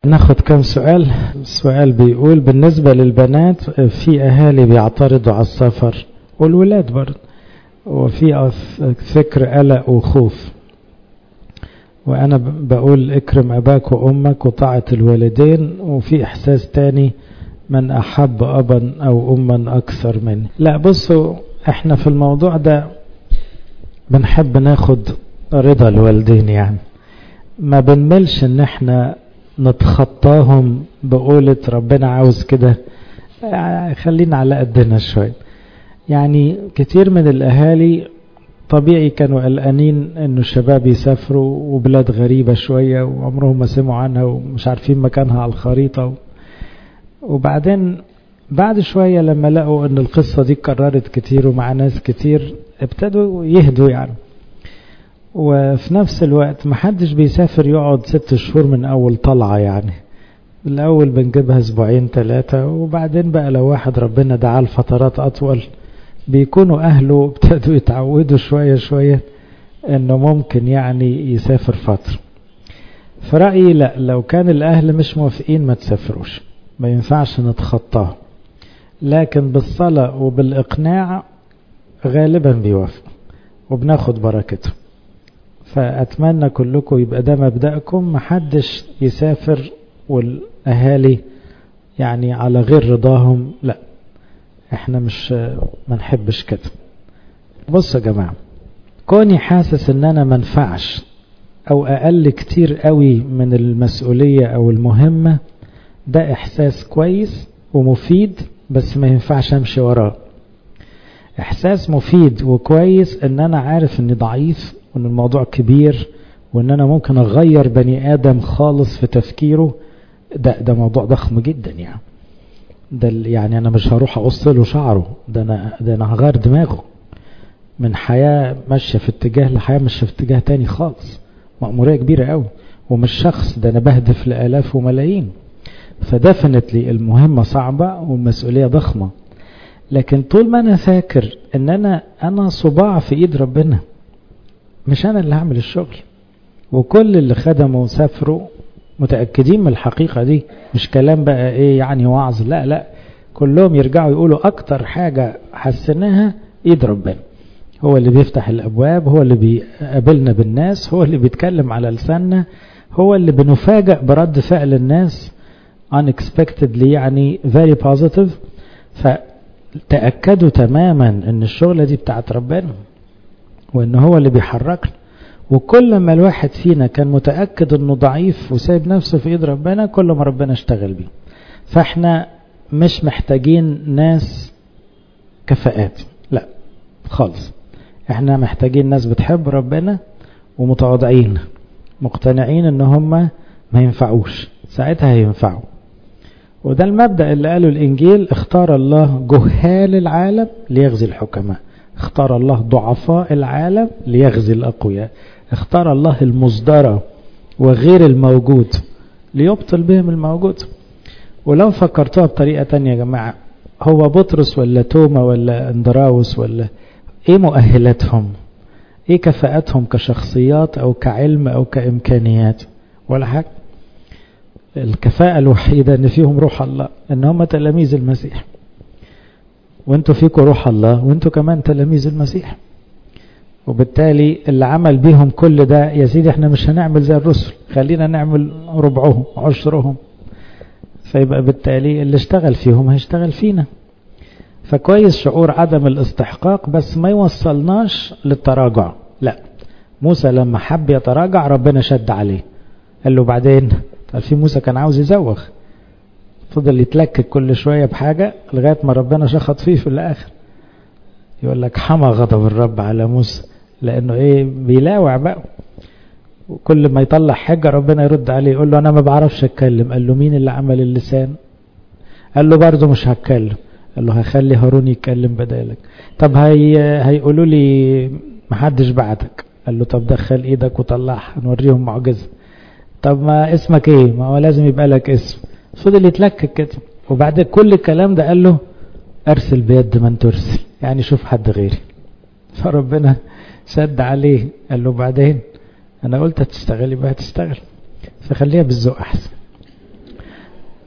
ناخد كم سؤال السؤال بيقول بالنسبة للبنات في أهالي بيعترضوا على السفر والولاد برضه وفي فكر قلق وخوف وأنا بقول اكرم أباك وأمك وطاعة الوالدين وفي إحساس تاني من أحب أبا أو أما أكثر مني لا بصوا احنا في الموضوع ده بنحب ناخد رضا الوالدين يعني ما بنملش ان احنا نتخطاهم بقولة ربنا عاوز كده خلينا على قدنا شوية يعني كتير من الأهالي طبيعي كانوا قلقانين انه الشباب يسافروا وبلاد غريبة شوية وعمرهم ما سمعوا عنها ومش عارفين مكانها على الخريطة وبعدين بعد شوية لما لقوا ان القصة دي اتكررت كتير ومع ناس كتير ابتدوا يهدوا يعني وفي نفس الوقت محدش بيسافر يقعد ست شهور من أول طلعة يعني الأول بنجيبها أسبوعين ثلاثة وبعدين بقى لو واحد ربنا دعاه لفترات أطول بيكونوا أهله ابتدوا يتعودوا شوية شوية إنه ممكن يعني يسافر فترة في رأيي لا لو كان الأهل مش موافقين ما تسافروش ما ينفعش نتخطاه لكن بالصلاة وبالإقناع غالبا بيوافقوا وبناخد بركته فأتمنى كلكم يبقى ده مبدأكم محدش يسافر والأهالي يعني على غير رضاهم لا احنا مش ما نحبش كده بصوا يا جماعة كوني حاسس ان انا منفعش او اقل كتير قوي من المسؤولية او المهمة ده احساس كويس ومفيد بس ما ينفعش امشي وراه احساس مفيد وكويس ان انا عارف اني ضعيف وان الموضوع كبير وان انا ممكن اغير بني ادم خالص في تفكيره ده ده موضوع ضخم جدا يعني ده يعني انا مش هروح اقص له شعره ده انا ده انا هغير دماغه من حياه ماشيه في اتجاه لحياه ماشيه في اتجاه تاني خالص مأمورية كبيرة قوي ومش شخص ده انا بهدف لالاف وملايين فدفنتلي المهمة صعبة والمسؤولية ضخمة لكن طول ما انا فاكر ان انا انا صباع في ايد ربنا مش انا اللي هعمل الشغل وكل اللي خدموا وسافروا متأكدين من الحقيقة دي مش كلام بقى ايه يعني وعظ لا لا كلهم يرجعوا يقولوا اكتر حاجة حسناها ايد ربنا هو اللي بيفتح الابواب هو اللي بيقابلنا بالناس هو اللي بيتكلم على لساننا هو اللي بنفاجأ برد فعل الناس unexpectedly يعني very positive فتأكدوا تماما ان الشغلة دي بتاعت ربنا وان هو اللي بيحركنا وكل ما الواحد فينا كان متأكد انه ضعيف وسايب نفسه في ايد ربنا كل ما ربنا اشتغل بيه فاحنا مش محتاجين ناس كفاءات لا خالص احنا محتاجين ناس بتحب ربنا ومتواضعين مقتنعين ان هم ما ينفعوش ساعتها هينفعوا وده المبدأ اللي قاله الانجيل اختار الله جهال العالم ليغزي الحكماء اختار الله ضعفاء العالم ليغزي الأقوياء اختار الله المصدرة وغير الموجود ليبطل بهم الموجود ولو فكرتوها بطريقة تانية يا جماعة هو بطرس ولا توما ولا اندراوس ولا ايه مؤهلاتهم ايه كفاءتهم كشخصيات او كعلم او كامكانيات ولا حاجة الكفاءة الوحيدة ان فيهم روح الله ان هم تلاميذ المسيح وانتوا فيكم روح الله وانتوا كمان تلاميذ المسيح وبالتالي اللي عمل بيهم كل ده يا سيدي احنا مش هنعمل زي الرسل خلينا نعمل ربعهم عشرهم فيبقى بالتالي اللي اشتغل فيهم هيشتغل فينا فكويس شعور عدم الاستحقاق بس ما يوصلناش للتراجع لا موسى لما حب يتراجع ربنا شد عليه قال له بعدين قال في موسى كان عاوز يزوغ فضل يتلكك كل شوية بحاجة لغاية ما ربنا شخط فيه في الآخر يقول لك حمى غضب الرب على موسى لأنه إيه بيلاوع بقى وكل ما يطلع حاجة ربنا يرد عليه يقول له أنا ما بعرفش أتكلم قال له مين اللي عمل اللسان قال له برضه مش هتكلم قال له هخلي هارون يتكلم بدالك طب هي هيقولوا لي محدش بعتك قال له طب دخل ايدك وطلعها نوريهم معجزة طب ما اسمك ايه ما هو لازم يبقى لك اسم فضل يتلكك كده وبعد كل الكلام ده قال له ارسل بيد من ترسل يعني شوف حد غيري فربنا سد عليه قال له بعدين انا قلت هتشتغلي بقى هتشتغل فخليها بالذوق احسن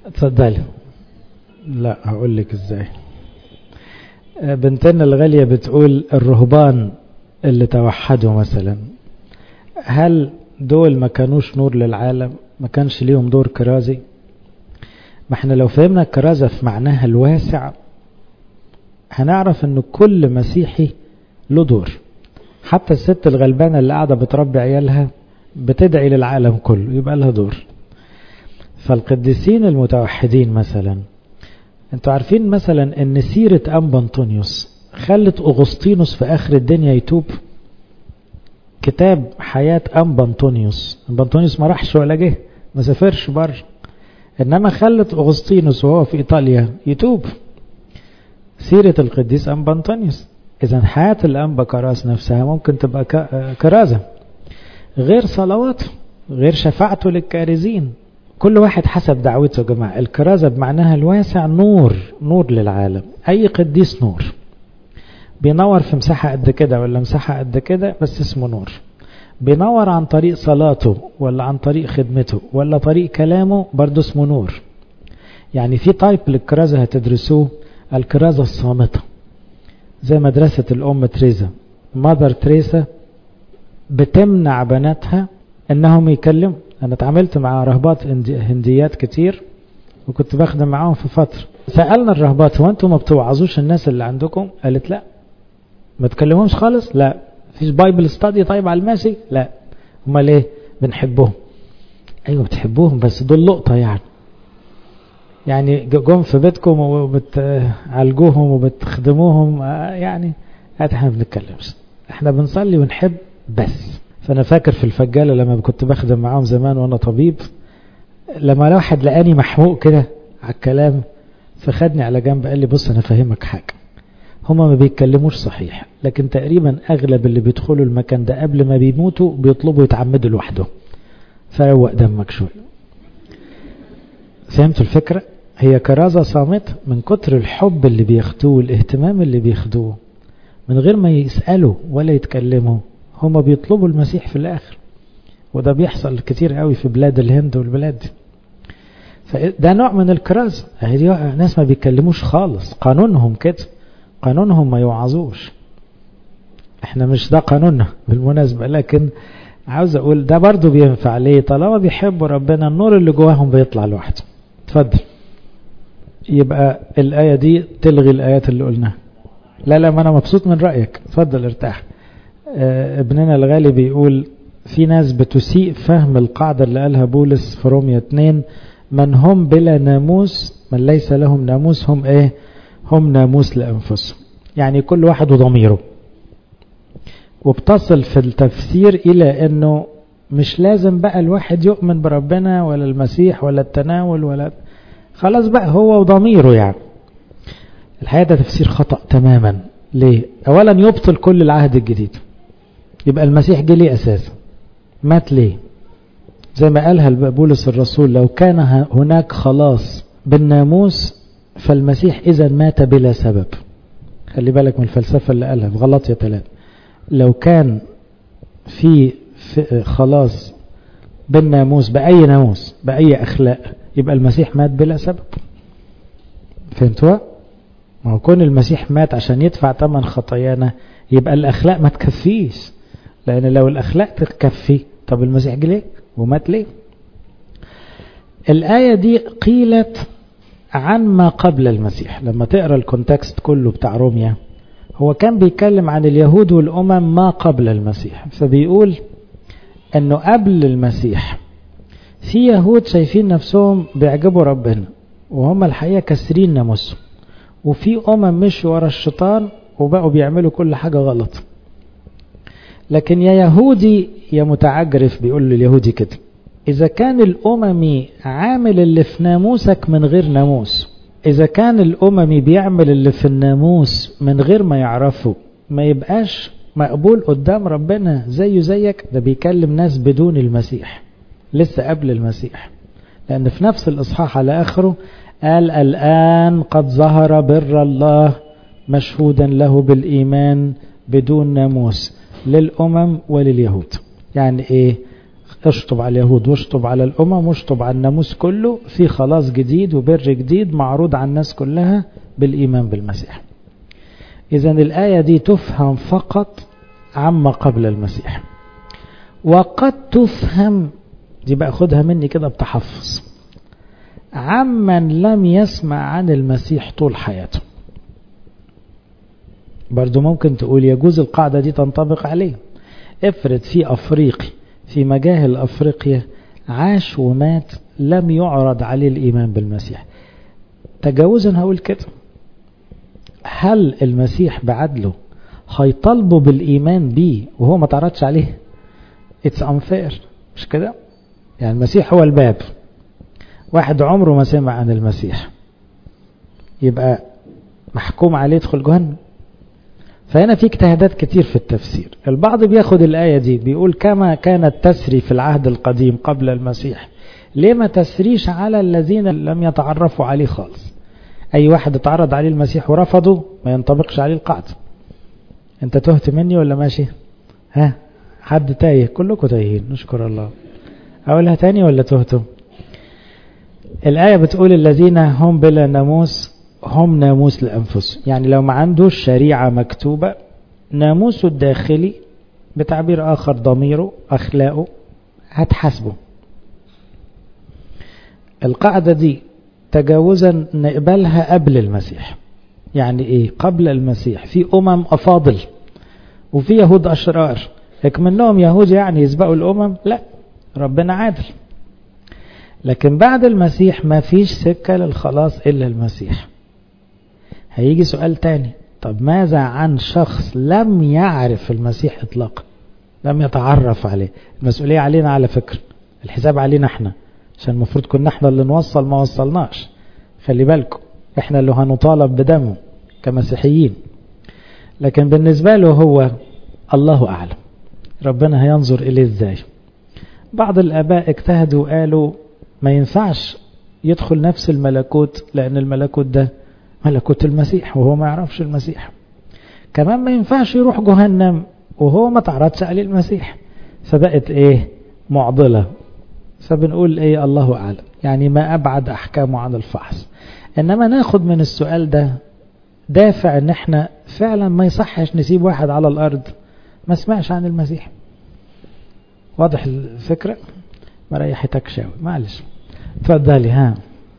اتفضلي لا هقول لك ازاي بنتنا الغالية بتقول الرهبان اللي توحدوا مثلا هل دول ما كانوش نور للعالم ما كانش ليهم دور كرازي ما احنا لو فهمنا الكرازة في معناها الواسع هنعرف ان كل مسيحي له دور حتى الست الغلبانة اللي قاعدة بتربي عيالها بتدعي للعالم كله يبقى لها دور فالقديسين المتوحدين مثلا انتوا عارفين مثلا ان سيرة أنبا أنطونيوس خلت أغسطينوس في آخر الدنيا يتوب كتاب حياة أنبا أنطونيوس أنبا أنطونيوس ما راحش ولا جه ما سافرش بره إنما خلت أغسطينوس وهو في إيطاليا يتوب سيرة القديس أنبا أنطونيوس إذا حياة الأنبا كراس نفسها ممكن تبقى كرازة غير صلواته غير شفاعته للكارزين كل واحد حسب دعوته يا جماعة الكرازة بمعناها الواسع نور نور للعالم أي قديس نور بينور في مساحة قد كده ولا مساحة قد كده بس اسمه نور بينور عن طريق صلاته ولا عن طريق خدمته ولا طريق كلامه برضه اسمه نور يعني في تايب للكرازة هتدرسوه الكرازة الصامتة زي مدرسة الأم تريزا مادر تريسا بتمنع بناتها انهم يكلموا انا اتعاملت مع رهبات هنديات كتير وكنت بخدم معاهم في فترة سألنا الرهبات هو انتم ما بتوعظوش الناس اللي عندكم قالت لا ما تكلمهمش خالص لا فيش بايبل ستادي طيب على الماشي لا امال ايه بنحبهم ايوه بتحبوهم بس دول لقطة يعني يعني جم في بيتكم وبتعالجوهم وبتخدموهم يعني احنا ما بنتكلمش احنا بنصلي ونحب بس فانا فاكر في الفجالة لما كنت بخدم معاهم زمان وانا طبيب لما واحد لقاني محموق كده على الكلام فخدني على جنب قال لي بص انا فاهمك حاجة هما ما بيتكلموش صحيح لكن تقريبا اغلب اللي بيدخلوا المكان ده قبل ما بيموتوا بيطلبوا يتعمدوا لوحدهم فروق دمك شوية فهمتوا الفكرة هي كرازة صامتة من كتر الحب اللي بياخدوه والاهتمام اللي بياخدوه من غير ما يسألوا ولا يتكلموا هما بيطلبوا المسيح في الآخر وده بيحصل كتير قوي في بلاد الهند والبلاد دي فده نوع من الكرازة ناس ما بيتكلموش خالص قانونهم كده قانونهم ما يوعظوش احنا مش ده قانوننا بالمناسبة لكن عاوز اقول ده برضو بينفع ليه طالما بيحبوا ربنا النور اللي جواهم بيطلع لوحده اتفضل يبقى الآية دي تلغي الآيات اللي قلناها لا لا ما أنا مبسوط من رأيك اتفضل ارتاح اه ابننا الغالي بيقول في ناس بتسيء فهم القاعدة اللي قالها بولس في رومية 2 من هم بلا ناموس من ليس لهم ناموس هم ايه هم ناموس لأنفسهم يعني كل واحد وضميره وبتصل في التفسير إلى أنه مش لازم بقى الواحد يؤمن بربنا ولا المسيح ولا التناول ولا خلاص بقى هو وضميره يعني الحقيقة ده تفسير خطأ تماما ليه أولا يبطل كل العهد الجديد يبقى المسيح جه ليه أساسا مات ليه زي ما قالها بولس الرسول لو كان هناك خلاص بالناموس فالمسيح إذا مات بلا سبب خلي بالك من الفلسفة اللي قالها في غلطية ثلاثة لو كان في, في خلاص بالناموس بأي ناموس بأي أخلاق يبقى المسيح مات بلا سبب فهمتوا ما هو كون المسيح مات عشان يدفع ثمن خطايانا يبقى الأخلاق ما تكفيش لأن لو الأخلاق تكفي طب المسيح جه ليه ومات ليه الآية دي قيلت عن ما قبل المسيح لما تقرأ الكونتكست كله بتاع روميا هو كان بيتكلم عن اليهود والأمم ما قبل المسيح فبيقول أنه قبل المسيح في يهود شايفين نفسهم بيعجبوا ربنا وهم الحقيقة كسرين ناموسهم وفي أمم مشوا ورا الشيطان وبقوا بيعملوا كل حاجة غلط لكن يا يهودي يا متعجرف بيقول لليهودي كده إذا كان الأممي عامل اللي في ناموسك من غير ناموس إذا كان الأممي بيعمل اللي في الناموس من غير ما يعرفه ما يبقاش مقبول قدام ربنا زيه زيك ده بيكلم ناس بدون المسيح لسه قبل المسيح لأن في نفس الإصحاح على آخره قال الآن قد ظهر بر الله مشهودا له بالإيمان بدون ناموس للأمم ولليهود يعني إيه اشطب على اليهود واشطب على الأمم واشطب على الناموس كله في خلاص جديد وبر جديد معروض على الناس كلها بالإيمان بالمسيح إذا الآية دي تفهم فقط عما قبل المسيح وقد تفهم دي بقى خدها مني كده بتحفظ عمن لم يسمع عن المسيح طول حياته برضو ممكن تقول يجوز القاعدة دي تنطبق عليه افرض في أفريقي في مجاهل أفريقيا عاش ومات لم يعرض عليه الإيمان بالمسيح تجاوزا هقول كده هل المسيح بعدله هيطالبه بالإيمان بيه وهو ما تعرضش عليه it's unfair مش كده يعني المسيح هو الباب واحد عمره ما سمع عن المسيح يبقى محكوم عليه يدخل جهنم فهنا في اجتهادات كتير في التفسير البعض بياخد الآية دي بيقول كما كانت تسري في العهد القديم قبل المسيح ليه ما تسريش على الذين لم يتعرفوا عليه خالص أي واحد اتعرض عليه المسيح ورفضه ما ينطبقش عليه القاعدة انت تهت مني ولا ماشي ها حد تايه كلكم تايهين نشكر الله أقولها تاني ولا تهتم الآية بتقول الذين هم بلا ناموس هم ناموس لأنفسهم يعني لو ما عندوش شريعة مكتوبة ناموسه الداخلي بتعبير آخر ضميره أخلاقه هتحاسبه القاعدة دي تجاوزا نقبلها قبل المسيح يعني ايه قبل المسيح في أمم أفاضل وفي يهود أشرار لكن منهم يهود يعني يسبقوا الأمم لا ربنا عادل لكن بعد المسيح ما فيش سكة للخلاص إلا المسيح هيجي سؤال تاني طب ماذا عن شخص لم يعرف المسيح إطلاقا لم يتعرف عليه المسؤولية علينا على فكرة الحساب علينا احنا عشان المفروض كنا احنا اللي نوصل ما وصلناش خلي بالكم احنا اللي هنطالب بدمه كمسيحيين لكن بالنسبة له هو الله أعلم ربنا هينظر إليه ازاي بعض الآباء اجتهدوا وقالوا ما ينفعش يدخل نفس الملكوت لأن الملكوت ده ملكوت المسيح وهو ما يعرفش المسيح كمان ما ينفعش يروح جهنم وهو ما تعرضش عليه المسيح فبقت ايه معضلة فبنقول ايه الله اعلم يعني ما ابعد احكامه عن الفحص انما ناخد من السؤال ده دافع ان احنا فعلا ما يصحش نسيب واحد على الارض ما سمعش عن المسيح واضح الفكرة ما ريحتكش قوي معلش اتفضلي ها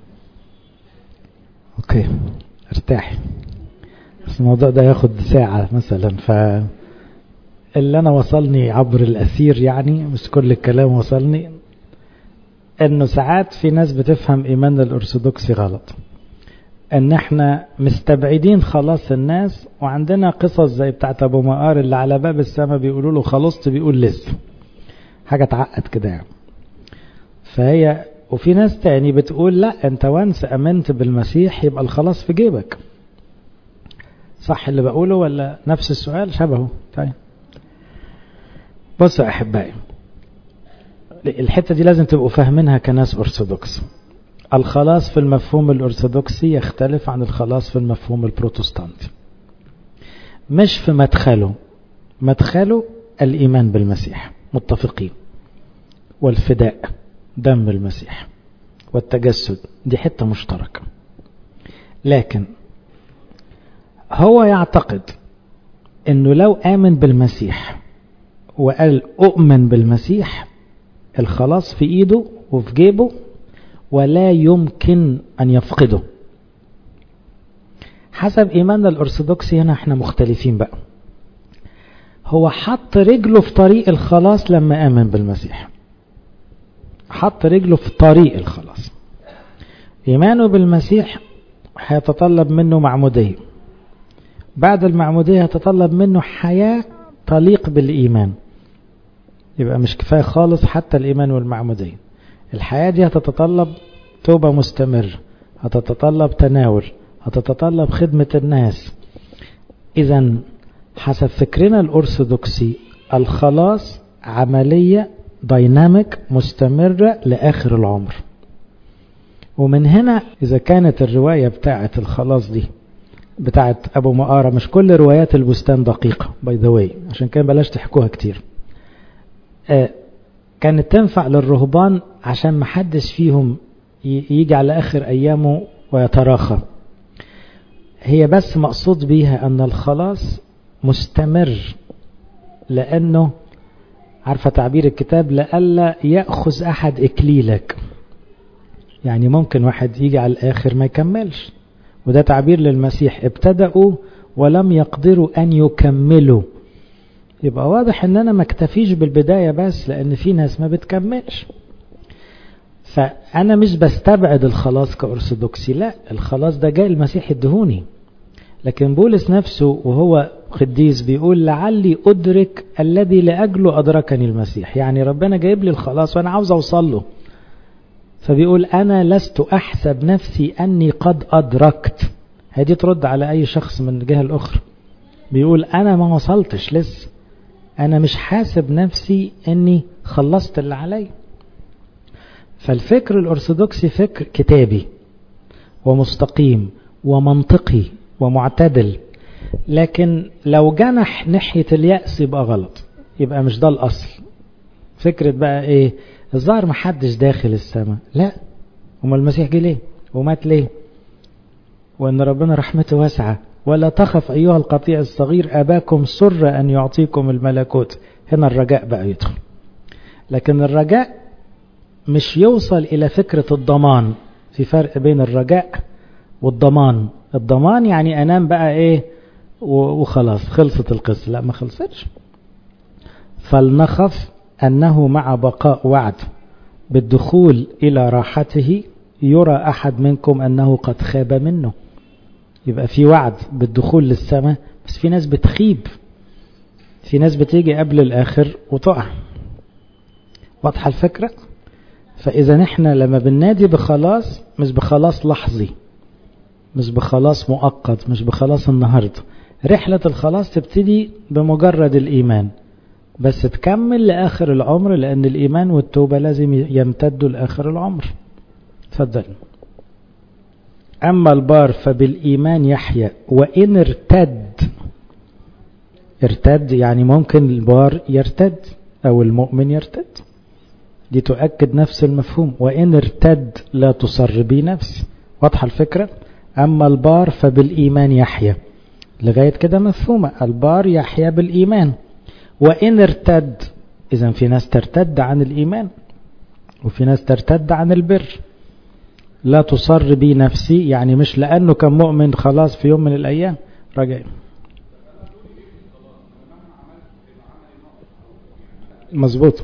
اوكي ارتاحي بس الموضوع ده ياخد ساعة مثلا ف اللي انا وصلني عبر الاثير يعني مش كل الكلام وصلني انه ساعات في ناس بتفهم ايمان الارثوذكسي غلط ان احنا مستبعدين خلاص الناس وعندنا قصص زي بتاعت ابو مقار اللي على باب السماء بيقولوا له خلصت بيقول لسه حاجة تعقد كده يعني فهي وفي ناس تاني بتقول لا انت وانس امنت بالمسيح يبقى الخلاص في جيبك صح اللي بقوله ولا نفس السؤال شبهه طيب بصوا يا احبائي الحته دي لازم تبقوا فاهمينها كناس ارثوذكس الخلاص في المفهوم الارثوذكسي يختلف عن الخلاص في المفهوم البروتستانتي مش في مدخله مدخله الايمان بالمسيح متفقين والفداء دم المسيح والتجسد دي حته مشتركه لكن هو يعتقد انه لو امن بالمسيح وقال اؤمن بالمسيح الخلاص في ايده وفي جيبه ولا يمكن ان يفقده حسب ايماننا الارثوذكسي هنا احنا مختلفين بقى هو حط رجله في طريق الخلاص لما امن بالمسيح حط رجله في طريق الخلاص ايمانه بالمسيح هيتطلب منه معموديه بعد المعموديه هتطلب منه حياه تليق بالايمان يبقى مش كفايه خالص حتى الايمان والمعموديه الحياه دي هتتطلب توبه مستمر هتتطلب تناول هتتطلب خدمه الناس اذا حسب فكرنا الارثوذكسي الخلاص عمليه دايناميك مستمره لاخر العمر ومن هنا اذا كانت الروايه بتاعه الخلاص دي بتاعه ابو مقاره مش كل روايات البستان دقيقه باي ذا واي عشان كده بلاش تحكوها كتير آه كانت تنفع للرهبان عشان محدش فيهم يجي على آخر أيامه ويتراخى هي بس مقصود بيها أن الخلاص مستمر لأنه عارفة تعبير الكتاب لألا يأخذ أحد إكليلك يعني ممكن واحد يجي على الآخر ما يكملش وده تعبير للمسيح ابتدأوا ولم يقدروا أن يكملوا يبقى واضح ان انا ما اكتفيش بالبداية بس لان في ناس ما بتكملش فانا مش بستبعد الخلاص كأرثوذكسي لا الخلاص ده جاي المسيح الدهوني لكن بولس نفسه وهو قديس بيقول لعلي أدرك الذي لأجله أدركني المسيح يعني ربنا جايب لي الخلاص وأنا عاوز أوصل له فبيقول أنا لست أحسب نفسي أني قد أدركت هذه ترد على أي شخص من الجهة الأخرى بيقول أنا ما وصلتش لسه أنا مش حاسب نفسي أني خلصت اللي علي فالفكر الأرثوذكسي فكر كتابي ومستقيم ومنطقي ومعتدل لكن لو جنح ناحية اليأس يبقى غلط يبقى مش ده الأصل فكرة بقى إيه الظاهر محدش داخل السماء لا وما المسيح جه ليه ومات ليه وأن ربنا رحمته واسعة ولا تخف أيها القطيع الصغير أباكم سر أن يعطيكم الملكوت هنا الرجاء بقى يدخل لكن الرجاء مش يوصل إلى فكرة الضمان في فرق بين الرجاء والضمان الضمان يعني أنام بقى إيه وخلاص خلصت القصة لا ما خلصتش فلنخف أنه مع بقاء وعد بالدخول إلى راحته يرى أحد منكم أنه قد خاب منه يبقى في وعد بالدخول للسماء بس في ناس بتخيب في ناس بتيجي قبل الآخر وتقع واضحة الفكرة فإذا نحن لما بننادي بخلاص مش بخلاص لحظي مش بخلاص مؤقت مش بخلاص النهاردة رحلة الخلاص تبتدي بمجرد الإيمان بس تكمل لآخر العمر لأن الإيمان والتوبة لازم يمتدوا لآخر العمر تفضل أما البار فبالإيمان يحيى وإن ارتد ارتد يعني ممكن البار يرتد أو المؤمن يرتد دي تؤكد نفس المفهوم وإن ارتد لا تصر بي نفسي واضحة الفكرة أما البار فبالإيمان يحيى لغاية كده مفهومة البار يحيى بالإيمان وإن ارتد إذا في ناس ترتد عن الإيمان وفي ناس ترتد عن البر لا تصر بي نفسي يعني مش لأنه كان مؤمن خلاص في يوم من الأيام رجع مظبوط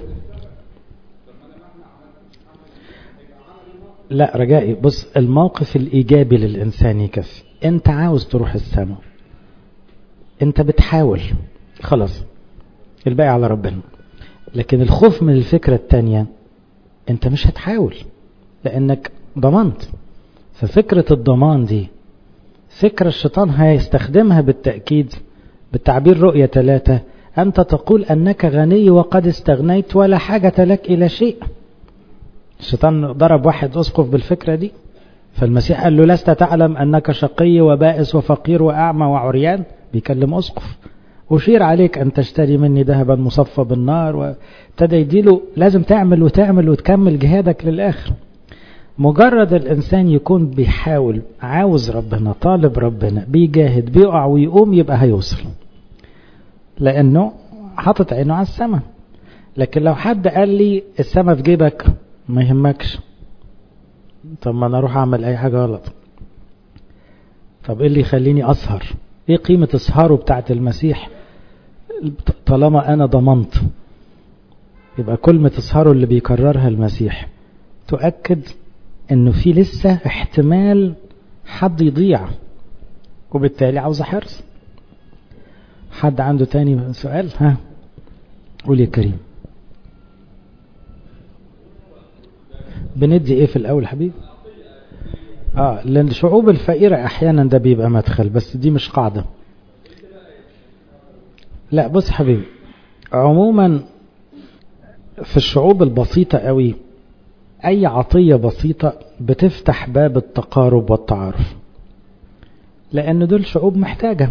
لا رجائي بص الموقف الإيجابي للإنسان يكفي أنت عاوز تروح السماء أنت بتحاول خلاص الباقي على ربنا لكن الخوف من الفكرة التانية أنت مش هتحاول لأنك ضمنت ففكرة الضمان دي فكرة الشيطان هيستخدمها بالتأكيد بالتعبير رؤية ثلاثة أنت تقول أنك غني وقد استغنيت ولا حاجة لك إلى شيء الشيطان ضرب واحد أسقف بالفكرة دي فالمسيح قال له لست تعلم أنك شقي وبائس وفقير وأعمى وعريان بيكلم أسقف أشير عليك أن تشتري مني ذهبا مصفى بالنار وابتدى يديله لازم تعمل وتعمل وتكمل جهادك للآخر مجرد الإنسان يكون بيحاول عاوز ربنا طالب ربنا بيجاهد بيقع ويقوم يبقى هيوصل لأنه حاطط عينه على السماء لكن لو حد قال لي السماء في جيبك ما يهمكش طب ما انا اروح اعمل اي حاجة غلط طب ايه اللي يخليني اسهر ايه قيمة اسهاره بتاعت المسيح طالما انا ضمنت يبقى كلمة اسهاره اللي بيكررها المسيح تؤكد انه في لسه احتمال حد يضيع وبالتالي عاوز حرص حد عنده تاني سؤال ها قول يا كريم بندي ايه في الاول حبيبي اه لان الشعوب الفقيرة احيانا ده بيبقى مدخل بس دي مش قاعدة لا بص حبيبي عموما في الشعوب البسيطة قوي اي عطية بسيطة بتفتح باب التقارب والتعارف لان دول شعوب محتاجة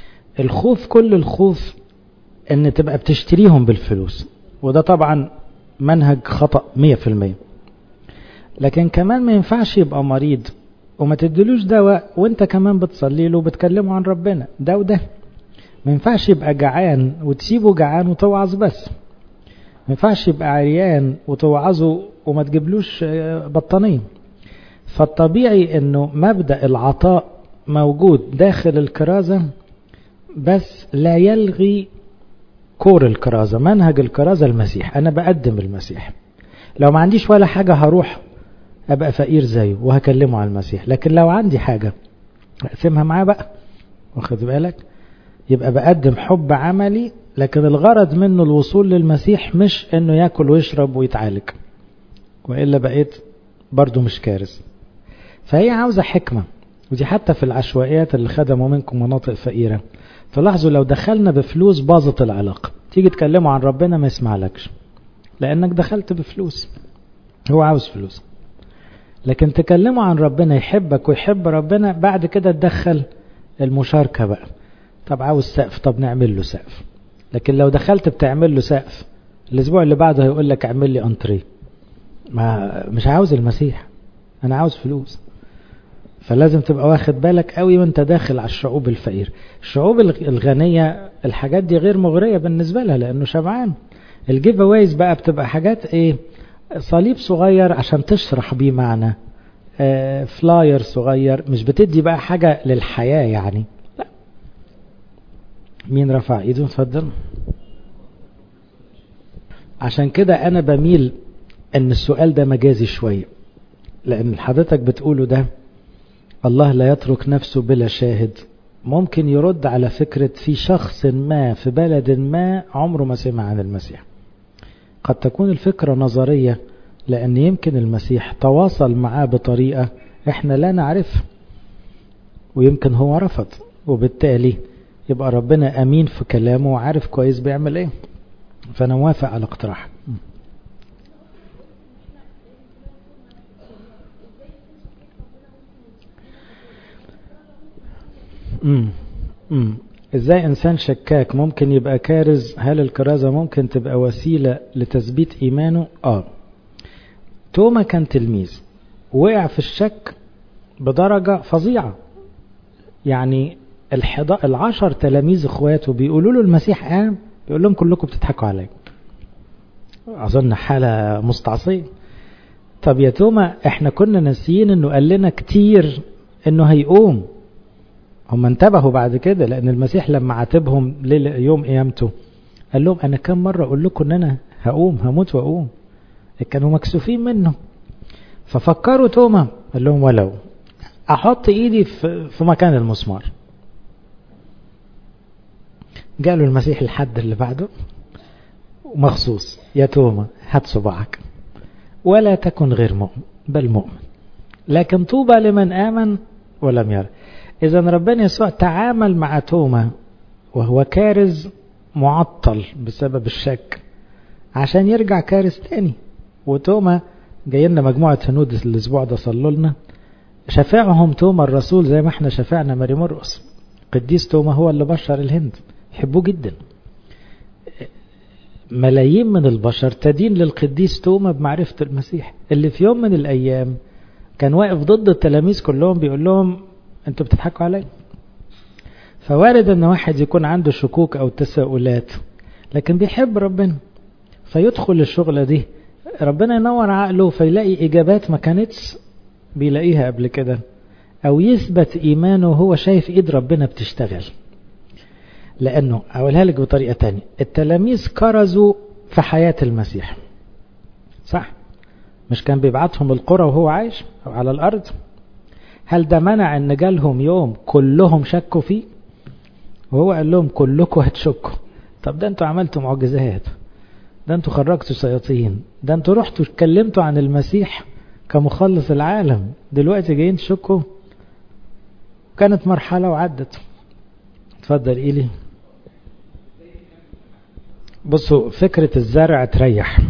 الخوف كل الخوف ان تبقى بتشتريهم بالفلوس وده طبعا منهج خطأ 100% لكن كمان ما ينفعش يبقى مريض وما تدلوش دواء وانت كمان بتصلي له وبتكلمه عن ربنا ده وده ما ينفعش يبقى جعان وتسيبه جعان وتوعظ بس ما ينفعش يبقى عريان وتوعظه وما تجيبلوش بطانية فالطبيعي انه مبدأ العطاء موجود داخل الكرازة بس لا يلغي كور الكرازة منهج الكرازة المسيح أنا بقدم المسيح لو ما عنديش ولا حاجة هروح أبقى فقير زيه وهكلمه على المسيح لكن لو عندي حاجة أقسمها معاه بقى واخد بالك يبقى بقدم حب عملي لكن الغرض منه الوصول للمسيح مش انه ياكل ويشرب ويتعالج وإلا بقيت برضو مش كارث فهي عاوزة حكمة ودي حتى في العشوائيات اللي خدموا منكم مناطق فقيرة تلاحظوا لو دخلنا بفلوس باظت العلاقة تيجي تكلموا عن ربنا ما يسمعلكش لأنك دخلت بفلوس هو عاوز فلوس لكن تكلموا عن ربنا يحبك ويحب ربنا بعد كده تدخل المشاركة بقى طب عاوز سقف طب نعمل له سقف لكن لو دخلت بتعمل له سقف الاسبوع اللي بعده هيقول لك اعمل لي انتري ما مش عاوز المسيح انا عاوز فلوس فلازم تبقى واخد بالك قوي وانت داخل على الشعوب الفقير الشعوب الغنية الحاجات دي غير مغرية بالنسبة لها لانه شبعان الجيف اويز بقى بتبقى حاجات ايه صليب صغير عشان تشرح بيه معنى آه فلاير صغير مش بتدي بقى حاجة للحياة يعني لا مين رفع ايده اتفضل عشان كده انا بميل ان السؤال ده مجازي شوية لان حضرتك بتقوله ده الله لا يترك نفسه بلا شاهد ممكن يرد على فكرة في شخص ما في بلد ما عمره ما سمع عن المسيح قد تكون الفكرة نظرية لأن يمكن المسيح تواصل معاه بطريقة احنا لا نعرفها ويمكن هو رفض وبالتالي يبقى ربنا أمين في كلامه وعارف كويس بيعمل ايه فأنا موافق على اقتراح امم امم ازاي انسان شكاك ممكن يبقى كارز هل الكرازة ممكن تبقى وسيلة لتثبيت ايمانه اه توما كان تلميذ وقع في الشك بدرجة فظيعة يعني الحضا... العشر تلاميذ اخواته بيقولوا له المسيح قام بيقول لهم كلكم بتضحكوا عليا اظن حالة مستعصية طب يا توما احنا كنا ناسيين انه قال لنا كتير انه هيقوم هم انتبهوا بعد كده لان المسيح لما عاتبهم يوم قيامته قال لهم انا كم مرة اقول لكم ان انا هقوم هموت واقوم كانوا مكسوفين منه ففكروا توما قال لهم ولو احط ايدي في مكان المسمار قالوا المسيح الحد اللي بعده مخصوص يا توما هات صباعك ولا تكن غير مؤمن بل مؤمن لكن طوبى لمن آمن ولم يرى إذا ربنا يسوع تعامل مع توما وهو كارز معطل بسبب الشك عشان يرجع كارز تاني وتوما جاي لنا مجموعة هنود الأسبوع ده صلوا لنا شفاعهم توما الرسول زي ما احنا شفعنا ماري مرقس قديس توما هو اللي بشر الهند يحبوه جدا ملايين من البشر تدين للقديس توما بمعرفة المسيح اللي في يوم من الأيام كان واقف ضد التلاميذ كلهم بيقول لهم انتوا بتضحكوا علي فوارد ان واحد يكون عنده شكوك او تساؤلات لكن بيحب ربنا فيدخل الشغلة دي ربنا ينور عقله فيلاقي اجابات ما كانتش بيلاقيها قبل كده او يثبت ايمانه وهو شايف ايد ربنا بتشتغل لانه اقولها لك بطريقة تانية التلاميذ كرزوا في حياة المسيح صح مش كان بيبعتهم القرى وهو عايش او على الارض هل ده منع ان جالهم يوم كلهم شكوا فيه وهو قال لهم كلكم هتشكوا طب ده انتوا عملتوا معجزات ده انتوا خرجتوا شياطين ده انتوا رحتوا اتكلمتوا عن المسيح كمخلص العالم دلوقتي جايين تشكوا كانت مرحلة وعدت اتفضل ايلي بصوا فكرة الزرع تريح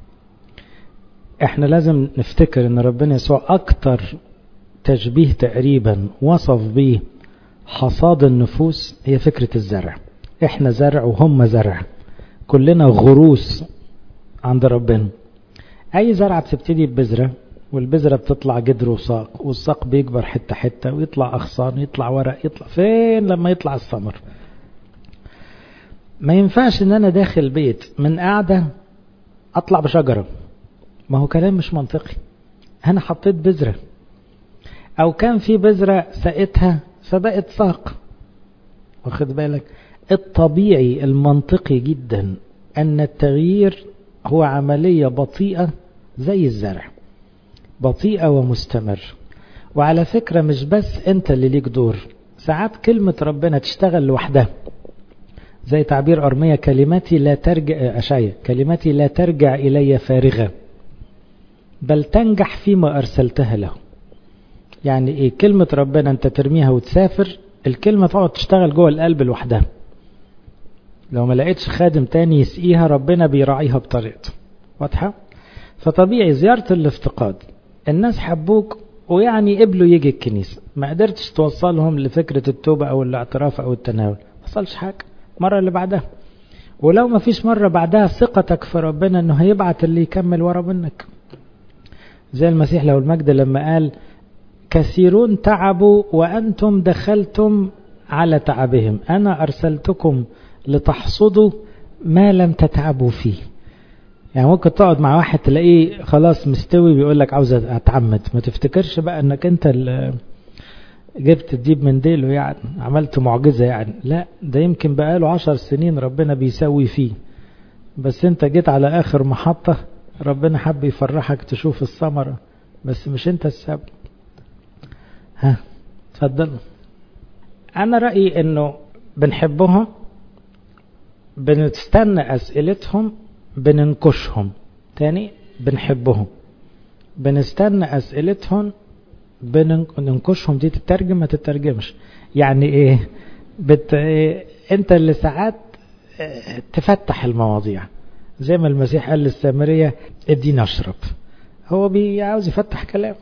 احنا لازم نفتكر ان ربنا يسوع اكتر تشبيه تقريبا وصف به حصاد النفوس هي فكرة الزرع احنا زرع وهم زرع كلنا غروس عند ربنا اي زرعة بتبتدي ببذرة والبذرة بتطلع جدر وساق والساق بيكبر حتة حتة ويطلع أغصان يطلع ورق يطلع فين لما يطلع الثمر ما ينفعش ان انا داخل بيت من قاعدة اطلع بشجرة ما هو كلام مش منطقي انا حطيت بذرة او كان في بذرة سقتها فبقت ساق واخد بالك الطبيعي المنطقي جدا ان التغيير هو عملية بطيئة زي الزرع بطيئة ومستمر وعلى فكرة مش بس انت اللي ليك دور ساعات كلمة ربنا تشتغل لوحدها زي تعبير أرمية كلماتي لا ترجع أشعية كلماتي لا ترجع إلي فارغة بل تنجح فيما أرسلتها له يعني إيه كلمة ربنا أنت ترميها وتسافر الكلمة تقعد تشتغل جوه القلب لوحدها لو ما لقيتش خادم تاني يسقيها ربنا بيراعيها بطريقته واضحة فطبيعي زيارة الافتقاد الناس حبوك ويعني قبلوا يجي الكنيسة ما قدرتش توصلهم لفكرة التوبة أو الاعتراف أو التناول ما حصلش حاجة مرة اللي بعدها ولو ما فيش مرة بعدها ثقتك في ربنا انه هيبعت اللي يكمل ورا منك زي المسيح لو المجد لما قال كثيرون تعبوا وأنتم دخلتم على تعبهم أنا أرسلتكم لتحصدوا ما لم تتعبوا فيه يعني ممكن تقعد مع واحد تلاقيه خلاص مستوي بيقول لك عاوز اتعمد ما تفتكرش بقى انك انت اللي جبت الديب من ديله يعني عملت معجزة يعني لا ده يمكن بقاله عشر سنين ربنا بيسوي فيه بس انت جيت على اخر محطة ربنا حب يفرحك تشوف الثمرة بس مش انت السبب ها تفضل انا رأيي انه بنحبهم بنستنى اسئلتهم بننكشهم تاني بنحبهم بنستنى اسئلتهم بننكشهم دي تترجم ما تترجمش يعني ايه بت... إيه انت اللي ساعات تفتح المواضيع زي ما المسيح قال للسامرية اديني اشرب هو بيعاوز يفتح كلام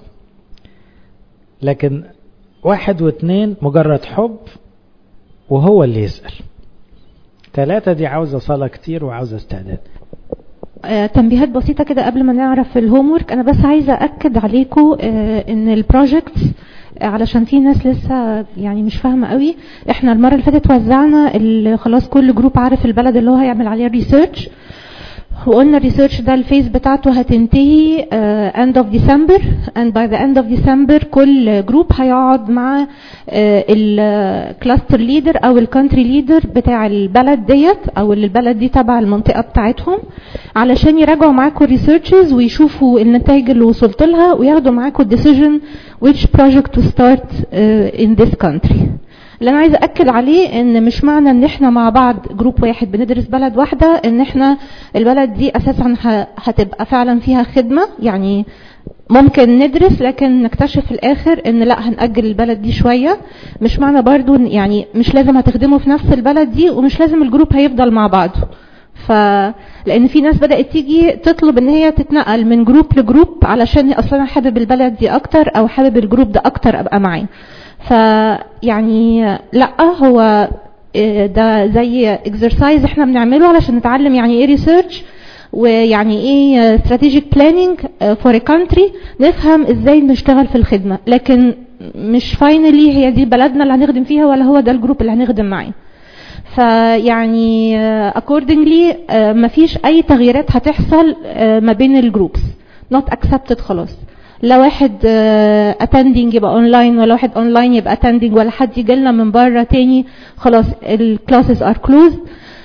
لكن واحد واثنين مجرد حب وهو اللي يسأل ثلاثة دي عاوزة صلاة كتير وعاوزة استعداد آه، تنبيهات بسيطة كده قبل ما نعرف الهوم ورك أنا بس عايزة أكد عليكم آه، إن البروجكت آه، علشان في ناس لسه يعني مش فاهمة قوي احنا المرة اللي فاتت وزعنا ال- خلاص كل جروب عارف البلد اللي هو هيعمل عليه الريسيرش وقلنا الريسيرش ده الفيز بتاعته هتنتهي uh, end of December and by the end of December كل جروب هيقعد مع uh, الكلاستر ليدر او الكونتري ليدر بتاع البلد ديت او اللي البلد دي تبع المنطقه بتاعتهم علشان يراجعوا معاكم الريسيرشز ويشوفوا النتائج اللي وصلت لها وياخدوا معاكم الديسيجن which project to start uh, in this country اللي انا عايزه اكد عليه ان مش معنى ان احنا مع بعض جروب واحد بندرس بلد واحده ان احنا البلد دي اساسا ه- هتبقى فعلا فيها خدمه يعني ممكن ندرس لكن نكتشف في الاخر ان لا هنأجل البلد دي شويه مش معنى برضو إن يعني مش لازم هتخدموا في نفس البلد دي ومش لازم الجروب هيفضل مع بعضه ف لان في ناس بدات تيجي تطلب ان هي تتنقل من جروب لجروب علشان اصلا حابب البلد دي اكتر او حابب الجروب ده اكتر ابقى معاه فيعني لا هو إيه ده زي اكسرسايز احنا بنعمله علشان نتعلم يعني ايه ريسيرش ويعني ايه strategic planning for a country نفهم ازاي نشتغل في الخدمة لكن مش فاينلي هي دي بلدنا اللي هنخدم فيها ولا هو ده الجروب اللي هنخدم معاه فيعني accordingly مفيش اي تغييرات هتحصل ما بين الجروبس not accepted خلاص لا واحد اتندنج يبقى اونلاين ولا واحد اونلاين يبقى اتندنج ولا حد يجي لنا من بره تاني خلاص الكلاسز ار كلوزد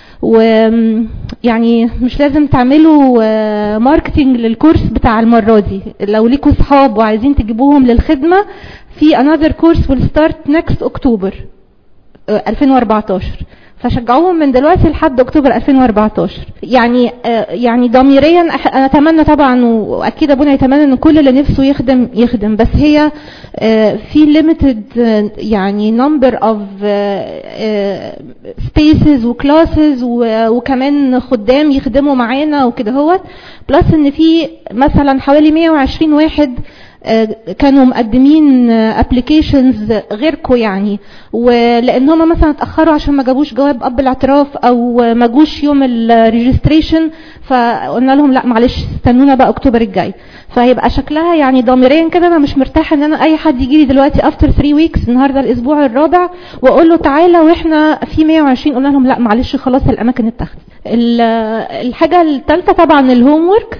ويعني مش لازم تعملوا ماركتنج للكورس بتاع المرة دي لو ليكوا صحاب وعايزين تجيبوهم للخدمة في another course will start next اكتوبر 2014 فشجعوهم من دلوقتي لحد اكتوبر 2014 يعني يعني ضميريا اتمنى طبعا واكيد ابونا يتمنى ان كل اللي نفسه يخدم يخدم بس هي في ليميتد يعني نمبر اوف سبيسز وكلاسز وكمان خدام يخدموا معانا وكده هوت بلس ان في مثلا حوالي 120 واحد كانوا مقدمين ابلكيشنز غيركم يعني ولان هم مثلا اتاخروا عشان ما جابوش جواب اب الاعتراف او ما جوش يوم الريجستريشن فقلنا لهم لا معلش استنونا بقى اكتوبر الجاي فهيبقى شكلها يعني ضميريا كده انا مش مرتاحه ان انا اي حد يجي لي دلوقتي افتر 3 ويكس النهارده الاسبوع الرابع واقول له تعالى واحنا في 120 قلنا لهم لا معلش خلاص الاماكن اتاخدت الحاجه الثالثه طبعا الهوم ورك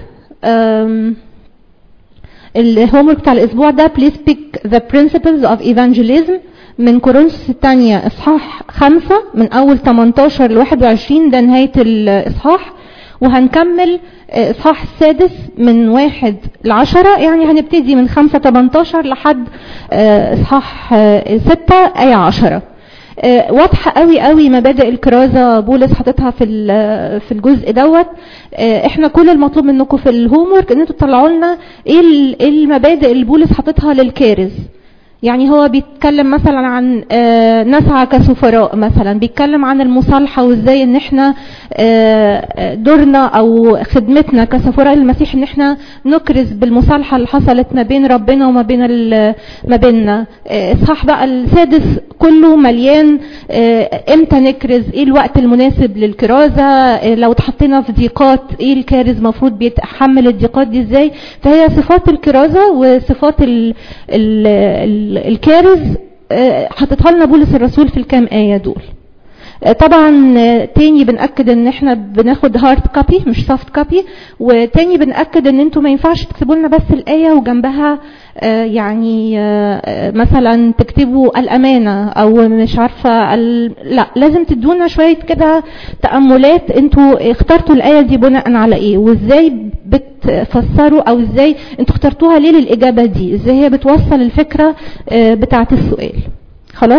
الهوم ورك بتاع الاسبوع ده please pick the principles of evangelism من كورنثوس الثانية اصحاح خمسة من اول 18 ل 21 ده نهاية الاصحاح وهنكمل اصحاح السادس من واحد لعشرة يعني هنبتدي من خمسة 18 لحد اصحاح ستة اية عشرة واضحه قوي قوي مبادئ الكرازه بولس حاططها في في الجزء دوت احنا كل المطلوب منكم في الهوم ورك ان انتوا تطلعوا لنا ايه المبادئ اللي بولس حاططها للكارز يعني هو بيتكلم مثلا عن نسعى كسفراء مثلا بيتكلم عن المصالحه وازاي ان احنا دورنا او خدمتنا كسفراء المسيح ان احنا نكرز بالمصالحه اللي حصلت ما بين ربنا وما بين ما بيننا اصحاح بقى السادس كله مليان امتى نكرز ايه الوقت المناسب للكرازه لو اتحطينا في ضيقات ايه الكارز المفروض بيتحمل الضيقات دي ازاي فهي صفات الكرازه وصفات ال ال ال الكارز حطتها لنا بولس الرسول في الكام آية دول طبعا تاني بنأكد ان احنا بناخد هارد كوبي مش سوفت كوبي وتاني بنأكد ان انتوا ما ينفعش تكتبوا لنا بس الآية وجنبها يعني مثلا تكتبوا الأمانة أو مش عارفة لا لازم تدونا شوية كده تأملات انتوا اخترتوا الآية دي بناء على ايه وازاي بتفسروا او ازاي انتوا اخترتوها ليه للإجابة دي ازاي هي بتوصل الفكرة بتاعة السؤال خلاص